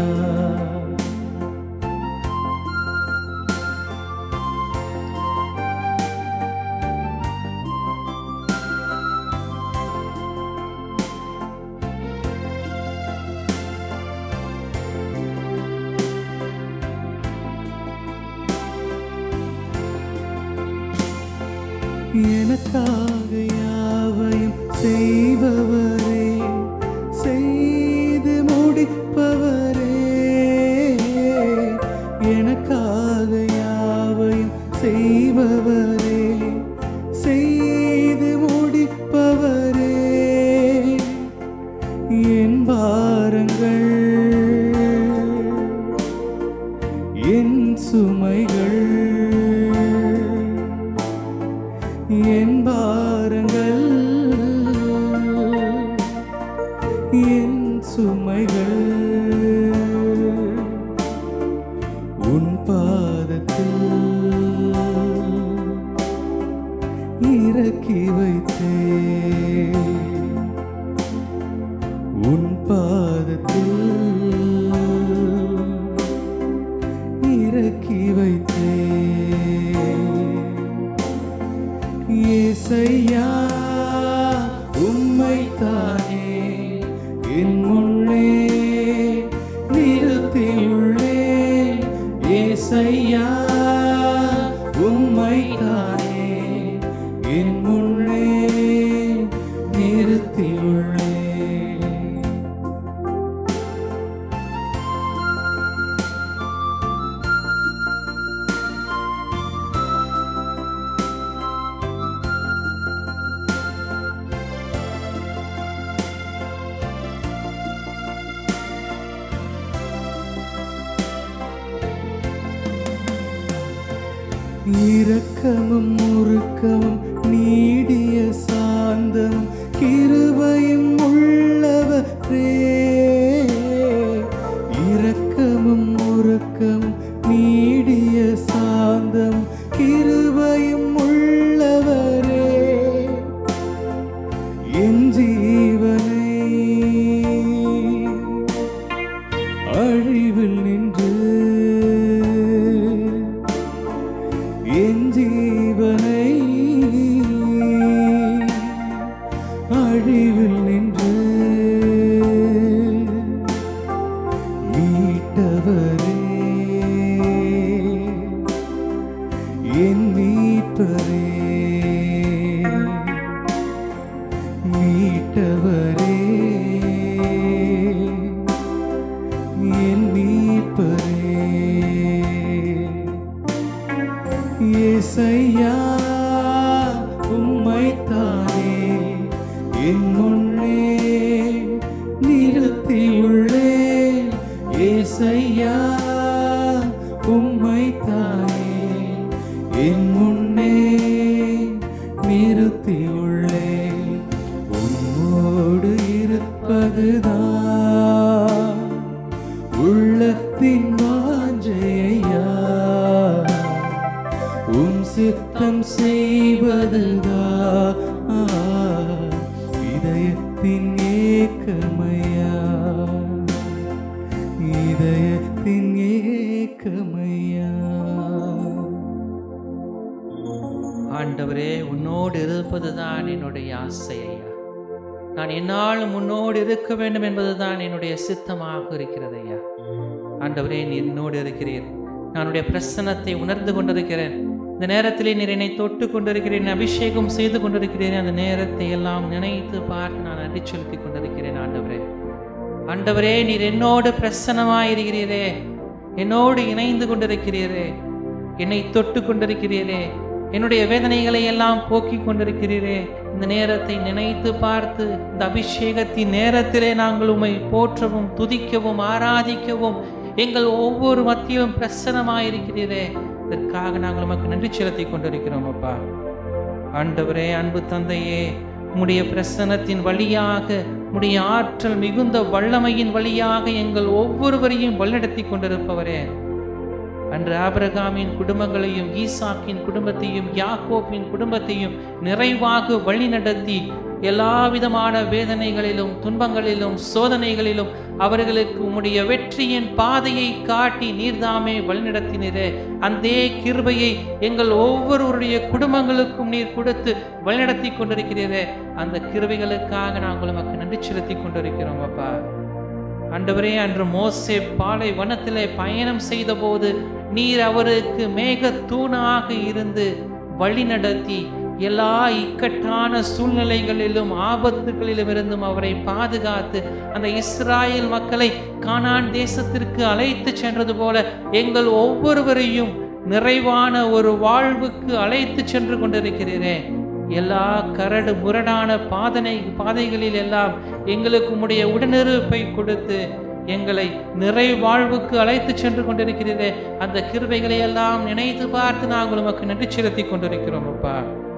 எனக்காக யாவையும் செய்பவரே செய்து முடிப்பவரே எனக்காக யாவையும் செய்பவரே செய்து முடிப்பவரே என் பாரங்கள் என் சுமைகள் என் பாரங்கள் என் சுமைகள் உன் பாதத்தில் இறக்கி வைத்தே உன் பாதத்தில் இறக்கி வைத்தே ஏசையா உம்மைத்தானே என் முன்னே நிறுத்தியுள்ளே ஏசையா உம்மைத்தானே என் முன்னே நிறுத்தியுள்ளே இரக்கமும் முறுக்கமும் நீடிய சாந்தம் கிருபையும் உள்ளவரே இரக்கமும் முறுக்கமும் நீடிய சாந்தம் கிருபையும் உள்ளவரே என் ஜீவனை அழிவில் நின்று என் ஜீவனை உள்ளத்தின் வாஞ்சையா உம் சித்தம் செய்வதுதான் இதயத்தின் ஏக்கமையா இதயத்தின் ஏக்கமையா ஆண்டவரே உன்னோடு இருப்பதுதான் என்னுடைய ஆசை ஐயா நான் என்னாலும் உன்னோடு இருக்க வேண்டும் என்பதுதான் என்னுடைய சித்தமாக இருக்கிறது ஐயா ஆண்டவரே நீ என்னோடு இருக்கிறீர் நான் உன்னுடைய பிரசன்னத்தை உணர்ந்து கொண்டிருக்கிறேன் இந்த நேரத்திலே நீர் என்னை தொட்டு கொண்டிருக்கிறேன் அபிஷேகம் செய்து கொண்டிருக்கிறேன் அந்த நேரத்தை எல்லாம் நினைத்து பார்த்து நான் அடி செலுத்தி கொண்டிருக்கிறேன் ஆண்டவரே ஆண்டவரே நீர் என்னோடு பிரசன்னமாயிருக்கிறீரே என்னோடு இணைந்து கொண்டிருக்கிறீரே என்னை தொட்டு கொண்டிருக்கிறீரே என்னுடைய வேதனைகளை எல்லாம் போக்கிக் கொண்டிருக்கிறீரே இந்த நேரத்தை நினைத்து பார்த்து இந்த அபிஷேகத்தின் நேரத்திலே நாங்கள் உம்மை போற்றவும் துதிக்கவும் ஆராதிக்கவும் எங்கள் ஒவ்வொரு மத்தியிலும் பிரசனமாயிருக்கிறீரே இதற்காக நாங்கள் உமக்கு நன்றி செலுத்தி கொண்டிருக்கிறோம் அப்பா ஆண்டவரே அன்பு தந்தையே உம்முடைய பிரசனத்தின் வழியாக உம்முடைய ஆற்றல் மிகுந்த வல்லமையின் வழியாக எங்கள் ஒவ்வொருவரையும் வழிநடத்தி கொண்டிருப்பவரே அன்று ஆபிரகாமின் குடும்பங்களையும் ஈசாக்கின் குடும்பத்தையும் யாக்கோப்பின் குடும்பத்தையும் நிறைவாக வழிநடத்தி எல்லா விதமான வேதனைகளிலும் துன்பங்களிலும் சோதனைகளிலும் அவர்களுக்கு உம்முடைய வெற்றியின் பாதையை காட்டி நீர்தாமே வழிநடத்தினரே அந்த கிருபையை எங்கள் ஒவ்வொருவருடைய குடும்பங்களுக்கும் நீர் கொடுத்து வழிநடத்தி கொண்டிருக்கிறீரே அந்த கிருபைகளுக்காக நாங்கள் உமக்கு நன்றி செலுத்தி கொண்டிருக்கிறோம் அப்பா ஆண்டவரே அன்று மோசே பாலை வனத்திலே பயணம் செய்தபோது நீர் அவருக்கு மேக தூணாக இருந்து வழி நடத்தி எல்லா இக்கட்டான சூழ்நிலைகளிலும் ஆபத்துகளிலும் இருந்தும் அவரை பாதுகாத்து அந்த இஸ்ராயேல் மக்களை கானான் தேசத்திற்கு அழைத்து சென்றது போல எங்கள் ஒவ்வொருவரையும் நிறைவான ஒரு வாழ்வுக்கு அழைத்து சென்று கொண்டிருக்கிறீரே எல்லா கரடு முரடான பாதனை பாதைகளில் எல்லாம் எங்களுக்கு உம்முடைய உடனிருப்பை கொடுத்து எங்களை நிறை வாழ்வுக்கு அழைத்து சென்று கொண்டிருக்கிறீரே அந்த கிருபைகளை எல்லாம் நினைத்து பார்த்து நாங்கள் உமக்கு நன்றி செலுத்தி கொண்டிருக்கிறோம் அப்பா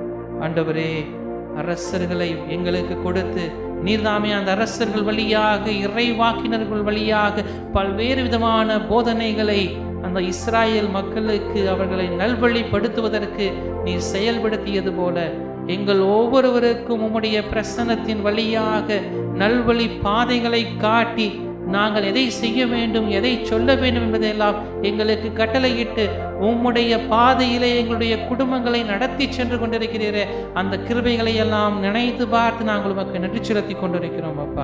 ஆண்டவரே அரசர்களை எங்களுக்கு கொடுத்து நீர்தாமே அந்த அரசர்கள் வழியாக இறைவாக்கினர்கள் வழியாக பல்வேறு விதமான போதனைகளை அந்த இஸ்ராயேல் மக்களுக்கு அவர்களை நல்வழிப்படுத்துவதற்கு நீர் செயல்படுத்தியது போல எங்கள் ஒவ்வொருவருக்கும் உம்முடைய பிரசன்னத்தின் வழியாக நல்வழி பாதைகளை காட்டி நாங்கள் எதை செய்ய வேண்டும் எதை சொல்ல வேண்டும் என்பதையெல்லாம் எங்களுக்கு கட்டளையிட்டு உம்முடைய பாதையிலே எங்களுடைய குடும்பங்களை நடத்தி சென்று கொண்டிருக்கிறீரே அந்த கிருபைகளை எல்லாம் நினைத்து பார்த்து நாங்கள் உமக்கு நன்றி செலுத்தி கொண்டிருக்கிறோம் அப்பா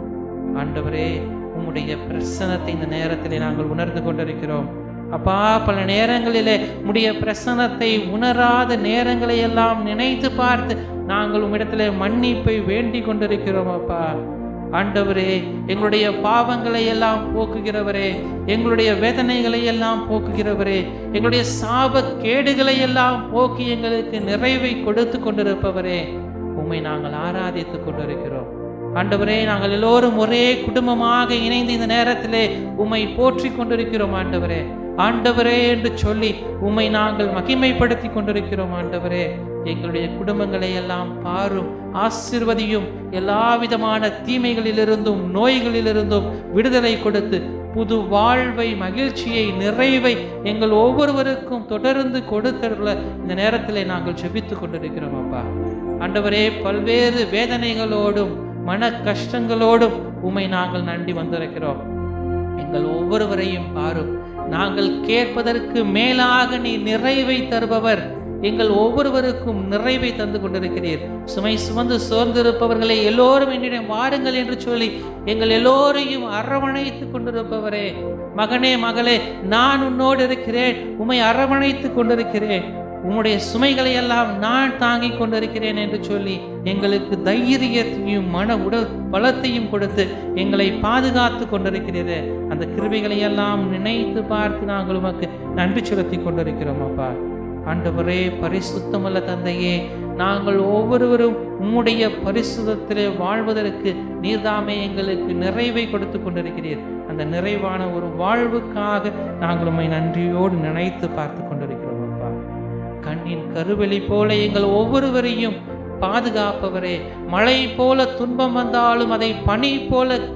ஆண்டவரே உம்முடைய பிரசனத்தை இந்த நேரத்திலே நாங்கள் உணர்ந்து கொண்டிருக்கிறோம் அப்பா பல நேரங்களிலே உம்முடைய பிரசனத்தை உணராத நேரங்களை எல்லாம் நினைத்து பார்த்து நாங்கள் உம்மிடத்திலே மன்னிப்பை வேண்டிக் கொண்டிருக்கிறோம் அப்பா ஆண்டவரே எங்களுடைய பாவங்களை எல்லாம் போக்குகிறவரே எங்களுடைய வேதனைகளை எல்லாம் போக்குகிறவரே எங்களுடைய சாப கேடுகளை எல்லாம் போக்கி எங்களுக்கு நிறைவை கொடுத்து கொண்டிருப்பவரே உம்மை நாங்கள் ஆராதித்துக் கொண்டிருக்கிறோம் ஆண்டவரே நாங்கள் எல்லோரும் ஒரே குடும்பமாக இணைந்து இந்த நேரத்திலே உம்மை போற்றி கொண்டிருக்கிறோம் ஆண்டவரே ஆண்டவரே என்று சொல்லி உம்மை நாங்கள் மகிமைப்படுத்தி கொண்டிருக்கிறோம் ஆண்டவரே எங்களுடைய குடும்பங்களை எல்லாம் பாரும் ஆசிர்வதியும் எல்லா விதமான தீமைகளிலிருந்தும் நோய்களிலிருந்தும் விடுதலை கொடுத்து புது வாழ்வை மகிழ்ச்சியை நிறைவை எங்கள் ஒவ்வொருவருக்கும் தொடர்ந்து கொடுத்தருள இந்த நேரத்திலே நாங்கள் ஜெபித்து கொண்டிருக்கிறோம் அப்பா ஆண்டவரே பல்வேறு வேதனைகளோடும் மன கஷ்டங்களோடும் உம்மை நாங்கள் நம்பி வந்திருக்கிறோம் எங்கள் ஒவ்வொருவரையும் பாரும் நாங்கள் கேட்பதற்கு மேலாக நீ நிறைவை தருபவர் எங்கள் ஒவ்வொருவருக்கும் நிறைவை தந்து கொண்டிருக்கிறீர் சுமை சுமந்து சோர்ந்திருப்பவர்களை எல்லோரும் என்னிடம் வாருங்கள் என்று சொல்லி எங்கள் எல்லோரையும் அரவணைத்து கொண்டிருப்பவரே மகனே மகளே நான் உன்னோடு இருக்கிறேன் உம்மை அரவணைத்து கொண்டிருக்கிறேன் உம்முடைய சுமைகளை எல்லாம் நான் தாங்கிக் கொண்டிருக்கிறேன் என்று சொல்லி எங்களுக்கு தைரியத்தையும் மன உடல் பலத்தையும் கொடுத்து எங்களை பாதுகாத்து கொண்டிருக்கிறீரே அந்த கிருபைகளை எல்லாம் நினைத்து பார்த்து நாங்கள் உமக்கு நன்றி செலுத்தி கொண்டிருக்கிறோம் அப்பா ஆண்டவரே பரிசுத்தமல்ல தந்தையே நாங்கள் ஒவ்வொருவரும் உம்முடைய பரிசுத்தத்திலே வாழ்வதற்கு நீர்தாமே எங்களுக்கு நிறைவை கொடுத்து கொண்டிருக்கிறீர் அந்த நிறைவான ஒரு வாழ்வுக்காக நாங்கள் உம்மை நன்றியோடு நினைத்து பார்த்து கொண்டிருக்கிறோம் அப்பா கண்ணின் கருவெளி போல எங்கள் ஒவ்வொருவரையும் பாதுகாப்பவரே மழை போல துன்பம் வந்தாலும் அதை பனி போல க-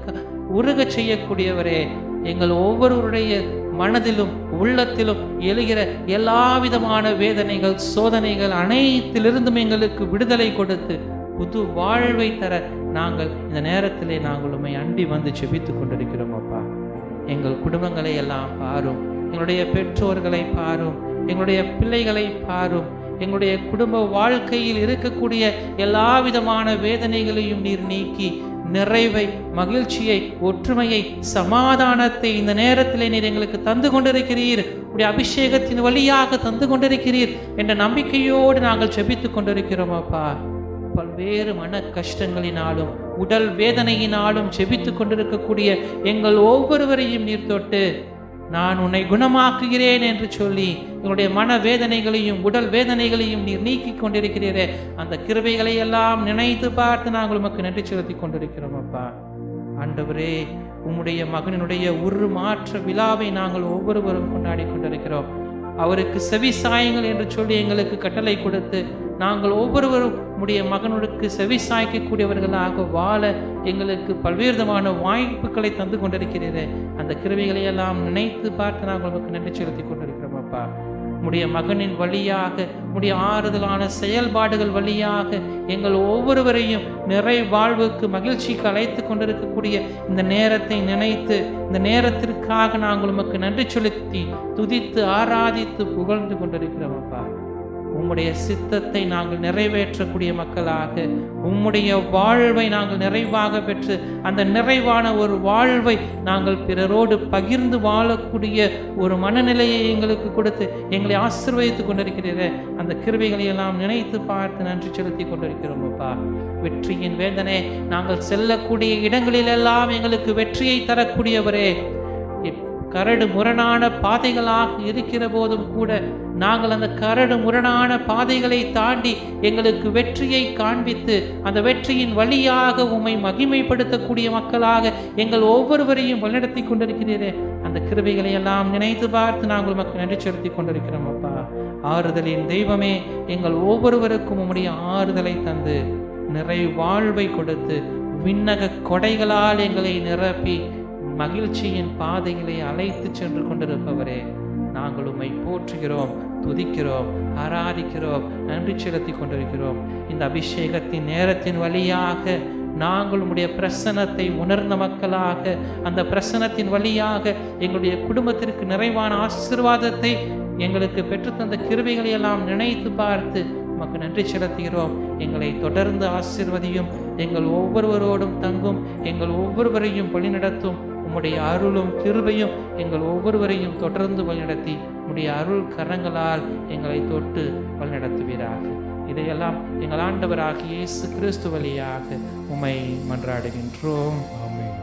உருகச் செய்யக்கூடியவரே எங்கள் ஒவ்வொருவருடைய மனதிலும் உள்ளத்திலும் எழுகிற எல்லா விதமான வேதனைகள் சோதனைகள் அனைத்திலிருந்தும் எங்களுக்கு விடுதலை கொடுத்து புது வாழ்வை தர நாங்கள் இந்த நேரத்திலே நாங்கள் உண்மை அண்டி வந்து செபித்து கொண்டிருக்கிறோம் அப்பா எங்கள் குடும்பங்களை எல்லாம் பாரும் எங்களுடைய பெற்றோர்களை பாரும் எங்களுடைய பிள்ளைகளை பாரும் எங்களுடைய குடும்ப வாழ்க்கையில் இருக்கக்கூடிய எல்லா விதமான வேதனைகளையும் நீர் நீக்கி நிறைவை மகிழ்ச்சியை ஒற்றுமையை சமாதானத்தை இந்த நேரத்திலே நீர் எங்களுக்கு தந்து கொண்டிருக்கிறீர் உடைய அபிஷேகத்தின் வழியாக தந்து கொண்டிருக்கிறீர் என்ற நம்பிக்கையோடு நாங்கள் செபித்துக் கொண்டிருக்கிறோம் அப்பா பல்வேறு மன கஷ்டங்களினாலும் உடல் வேதனையினாலும் செபித்துக் கொண்டிருக்கக்கூடிய எங்கள் ஒவ்வொருவரையும் நீர் தொட்டு நான் உன்னை குணமாக்குகிறேன் என்று சொல்லி எங்களுடைய மன வேதனைகளையும் உடல் வேதனைகளையும் நீர் நீக்கிக் கொண்டிருக்கிறீரே அந்த கிருபைகளை எல்லாம் நினைத்து பார்த்து நாங்கள் உமக்கு நன்றி செலுத்திக் கொண்டிருக்கிறோம் அப்பா ஆண்டவரே உம்முடைய மகனினுடைய உரு மாற்ற விழாவை நாங்கள் ஒவ்வொருவரும் கொண்டாடி கொண்டிருக்கிறோம் அவருக்கு செவி சாயுங்கள் என்று சொல்லி எங்களுக்கு கட்டளை கொடுத்து நாங்கள் ஒவ்வொருவரும் உடைய மகனுக்கு செவி சாய்க்கக்கூடியவர்களாக வாழ எங்களுக்கு பல்வேறு விதமான வாய்ப்புகளை தந்து கொண்டிருக்கிறீரே அந்த கிருவிகளை எல்லாம் நினைத்து பார்த்து நாங்கள் உங்களுக்கு நன்றி செலுத்தி கொண்டிருக்கிறோம் அப்பா உடைய மகனின் வழியாக உடைய ஆறுதலான செயல்பாடுகள் வழியாக எங்கள் ஒவ்வொருவரையும் நிறை வாழ்வுக்கு மகிழ்ச்சிக்கு அழைத்து கொண்டிருக்கக்கூடிய இந்த நேரத்தை நினைத்து இந்த நேரத்திற்காக நாங்கள் உமக்கு நன்றி செலுத்தி துதித்து ஆராதித்து புகழ்ந்து கொண்டிருக்கிறோம் அப்பா உம்முடைய சித்தத்தை நாங்கள் நிறைவேற்றக்கூடிய மக்களாக உம்முடைய வாழ்வை நாங்கள் நிறைவாக பெற்று அந்த நிறைவான ஒரு வாழ்வை நாங்கள் பிறரோடு பகிர்ந்து வாழக்கூடிய ஒரு மனநிலையை எங்களுக்கு கொடுத்து எங்களை ஆசீர்வதித்து கொண்டிருக்கிறீரே அந்த கிருபைகளை எல்லாம் நினைத்து பார்த்து நன்றி செலுத்தி கொண்டிருக்கிறோம் அப்பா வெற்றியின் வேதனை நாங்கள் செல்லக்கூடிய இடங்களிலெல்லாம் எங்களுக்கு வெற்றியை தரக்கூடியவரே இப்- கரடு முரணான பாதைகளாக இருக்கிற போதும் கூட நாங்கள் அந்த கரடு முரணான பாதைகளை தாண்டி எங்களுக்கு வெற்றியை காண்பித்து அந்த வெற்றியின் வழியாக உம்மை மகிமைப்படுத்தக்கூடிய மக்களாக எங்கள் ஒவ்வொருவரையும் வழிநடத்தி கொண்டிருக்கிறீரே அந்த கிருபைகளை எல்லாம் நினைத்து பார்த்து நாங்கள் உமக்கு நன்றி செலுத்தி கொண்டிருக்கிறோம் அப்பா ஆறுதலின் தெய்வமே எங்கள் ஒவ்வொருவருக்கும் உம்முடைய ஆறுதலை தந்து நிறை வாழ்வை கொடுத்து விண்ணக கொடைகளால் எங்களை நிரப்பி மகிழ்ச்சியின் பாதைகளை அழைத்து சென்று கொண்டிருப்பவரே நாங்கள் உம்மை போற்றுகிறோம் துதிக்கிறோம் ஆராதிக்கிறோம் நன்றி செலுத்தி கொண்டிருக்கிறோம் இந்த அபிஷேகத்தின் நேரத்தின் வழியாக நாங்கள் உம்முடைய பிரசன்னத்தை உணர்ந்த மக்களாக அந்த பிரசன்னத்தின் வழியாக எங்களுடைய குடும்பத்திற்கு நிறைவான ஆசீர்வாதத்தை எங்களுக்கு பெற்றுத்தந்த கிருபைகளை எல்லாம் நினைத்து பார்த்து உமக்கு நன்றி செலுத்துகிறோம் எங்களை தொடர்ந்து ஆசீர்வதியும் எங்கள் ஒவ்வொருவரோடும் தங்கும் எங்கள் ஒவ்வொருவரையும் வழிநடத்தும் உம்முடைய அருளும் கிருபையும் எங்கள் ஒவ்வொருவரையும் தொடர்ந்து வழிநடத்தி உம்முடைய அருள் கரங்களால் எங்களை தொட்டு வழிநடத்துவீராக இதையெல்லாம் எங்கள் ஆண்டவராகிய இயேசு கிறிஸ்து வழியாக உம்மை மன்றாடுகின்றோம் ஆமென்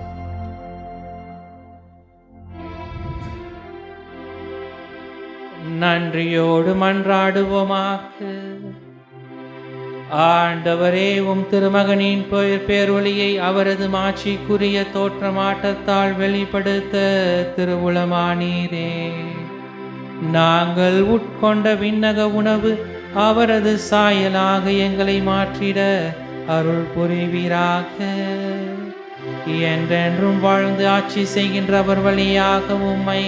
நன்றியோடு மன்றாடுவோமாக ஆண்டவரே உம் திருமகனின் பெயர் பேரொளியை அவரது மாட்சிக்குரிய தோற்றமாட்டத்தால் வெளிப்படுத்த திருவுளமானீரே நாங்கள் உட்கொண்ட விண்ணக உணவு அவரது சாயலாக எங்களை மாற்றிட அருள் புரிவீராக என்றென்றும் வாழ்ந்து ஆட்சி செய்கின்ற அவர் வழியாக உம்மை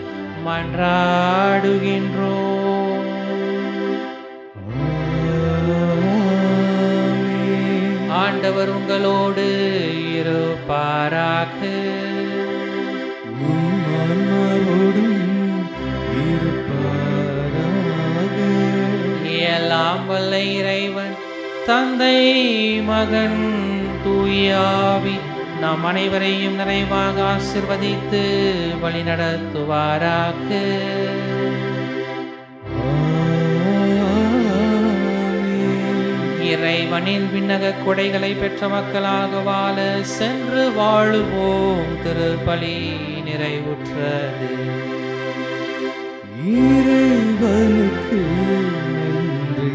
மன்றாடுகின்றோம் ஆண்டவர் உங்களோடு இருப்பாராக உம் ஆன்மாவோடும் இருப்பாராக எல்லாம் வல்ல இறைவன் தந்தை மகன் தூயாவி நாம் அனைவரையும் நிறைவாக ஆசிர்வதித்து வழிநடத்துவாராக இறைவனின் விண்ணக கொடைகளை பெற்ற மக்களாக வாழ சென்று வாழுவோம் திருப்பலி நிறைவுற்றது இறைவனுக்கு நன்றி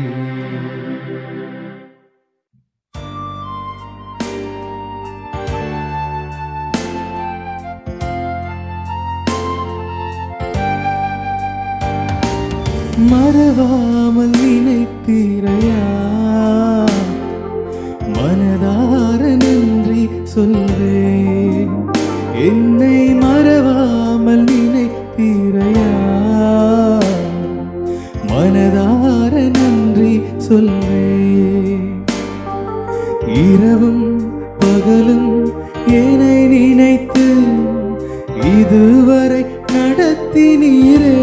மறவாமல் நினைத்தீரையா மனதார நன்றி சொல்வேன் என்னை மறவாமல் நினைத்தீரையா மனதார நன்றி சொல்வே இரவும் பகலும் என்னை நினைத்து இதுவரை நடத்தினீரே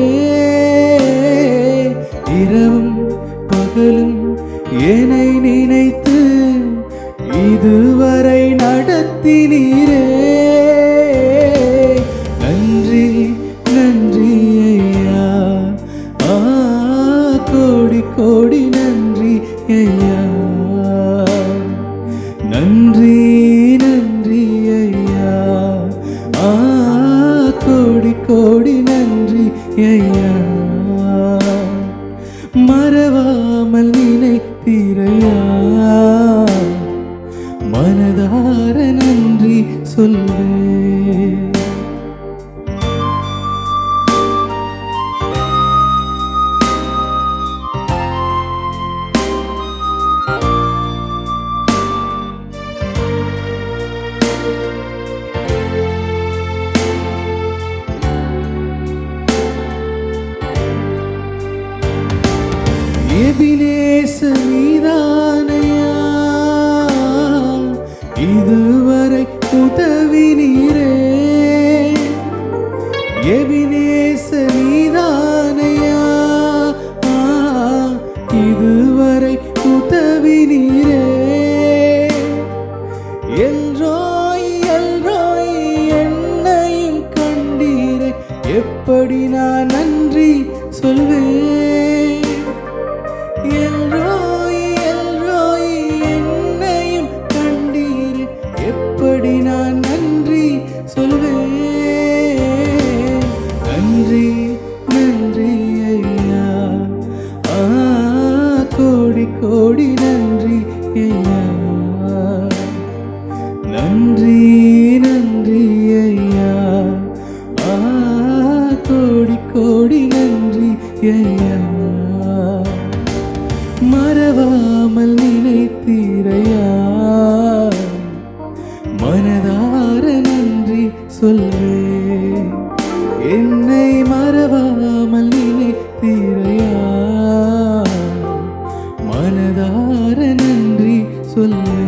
இரவும் பகலும் என்னை நினைத்து இதுவரை நடத்தினீரே நன்றி நன்றி ஐயா ஆ கோடி கோடி நன்றி ஐயா நன்றி நன்றி ஐயா ஆ கோடி கோடி நன்றி ஐயா மறவாமல் நினைத்தீரையா மனதார நன்றி சொல்வே எபினேச நீதானையா இதுவரை உதவி நீரே எபினேச நீதானையா ஆ, இதுவரை உதவி நீரே எல்ரோய் எல்ரோய் என்னையும் கண்டீரே எப்படி நான் நன்றி சொல்வேன் எல்ரோய் எல்ரோய் என்னையும் கண்டீரே எப்படி நான் நன்றி சொல்வேன் நன்றி நன்றி ஐயா ஆ கோடி கோடி நன்றி ஐயா நன்றி நன்றி ஐயா ஆ கோடி கோடி நன்றி ஐயா மறவாமல் நினைத்தீரையா மனதார நன்றி சொல்வே என்னை மறவாமல் நினைத்தீரையா மனதார நன்றி சொல்வே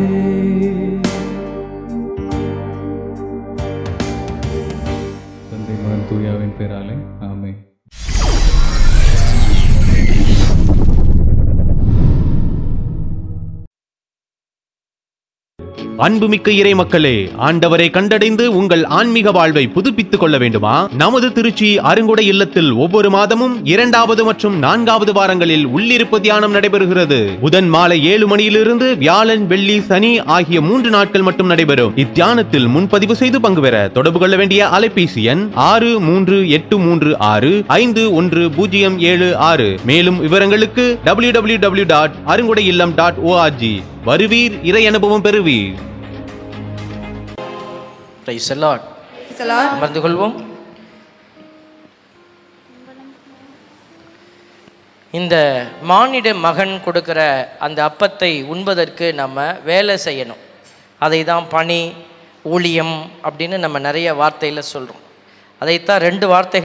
தந்தை மகன் தூயாவின் பேராலே ஆமே அன்புமிக்க இறை மக்களே ஆண்டவரை கண்டடைந்து உங்கள் ஆன்மீக வாழ்வை புதுப்பித்துக் கொள்ள வேண்டுமா நமது திருச்சி அருங்குடை இல்லத்தில் ஒவ்வொரு மாதமும் இரண்டாவது மற்றும் நான்காவது வாரங்களில் உள்ளிருப்பு தியானம் நடைபெறுகிறது புதன் மாலை ஏழு மணியிலிருந்து வியாழன் வெள்ளி சனி ஆகிய மூன்று நாட்கள் மட்டும் நடைபெறும் இத்தியானத்தில் முன்பதிவு செய்து பங்கு பெற தொடர்பு கொள்ள வேண்டிய அலைபேசி எண் ஆறு மூன்று எட்டு மூன்று ஆறு ஐந்து ஒன்று பூஜ்ஜியம் ஏழு ஆறு மேலும் விவரங்களுக்கு W W W dot Arungudai Illam dot O R G வருவீர் இறை அனுபவம் பெறுவீர் பிரைஸ் எல்லாம் அமர்ந்து கொள்வோம் இந்த மானிட மகன் கொடுக்கிற அந்த அப்பத்தை உண்பதற்கு நம்ம வேலை செய்யணும் அதை தான் பணி ஊழியம் அப்படின்னு நம்ம நிறைய வார்த்தையில் சொல்கிறோம் அதைத்தான் ரெண்டு வார்த்தை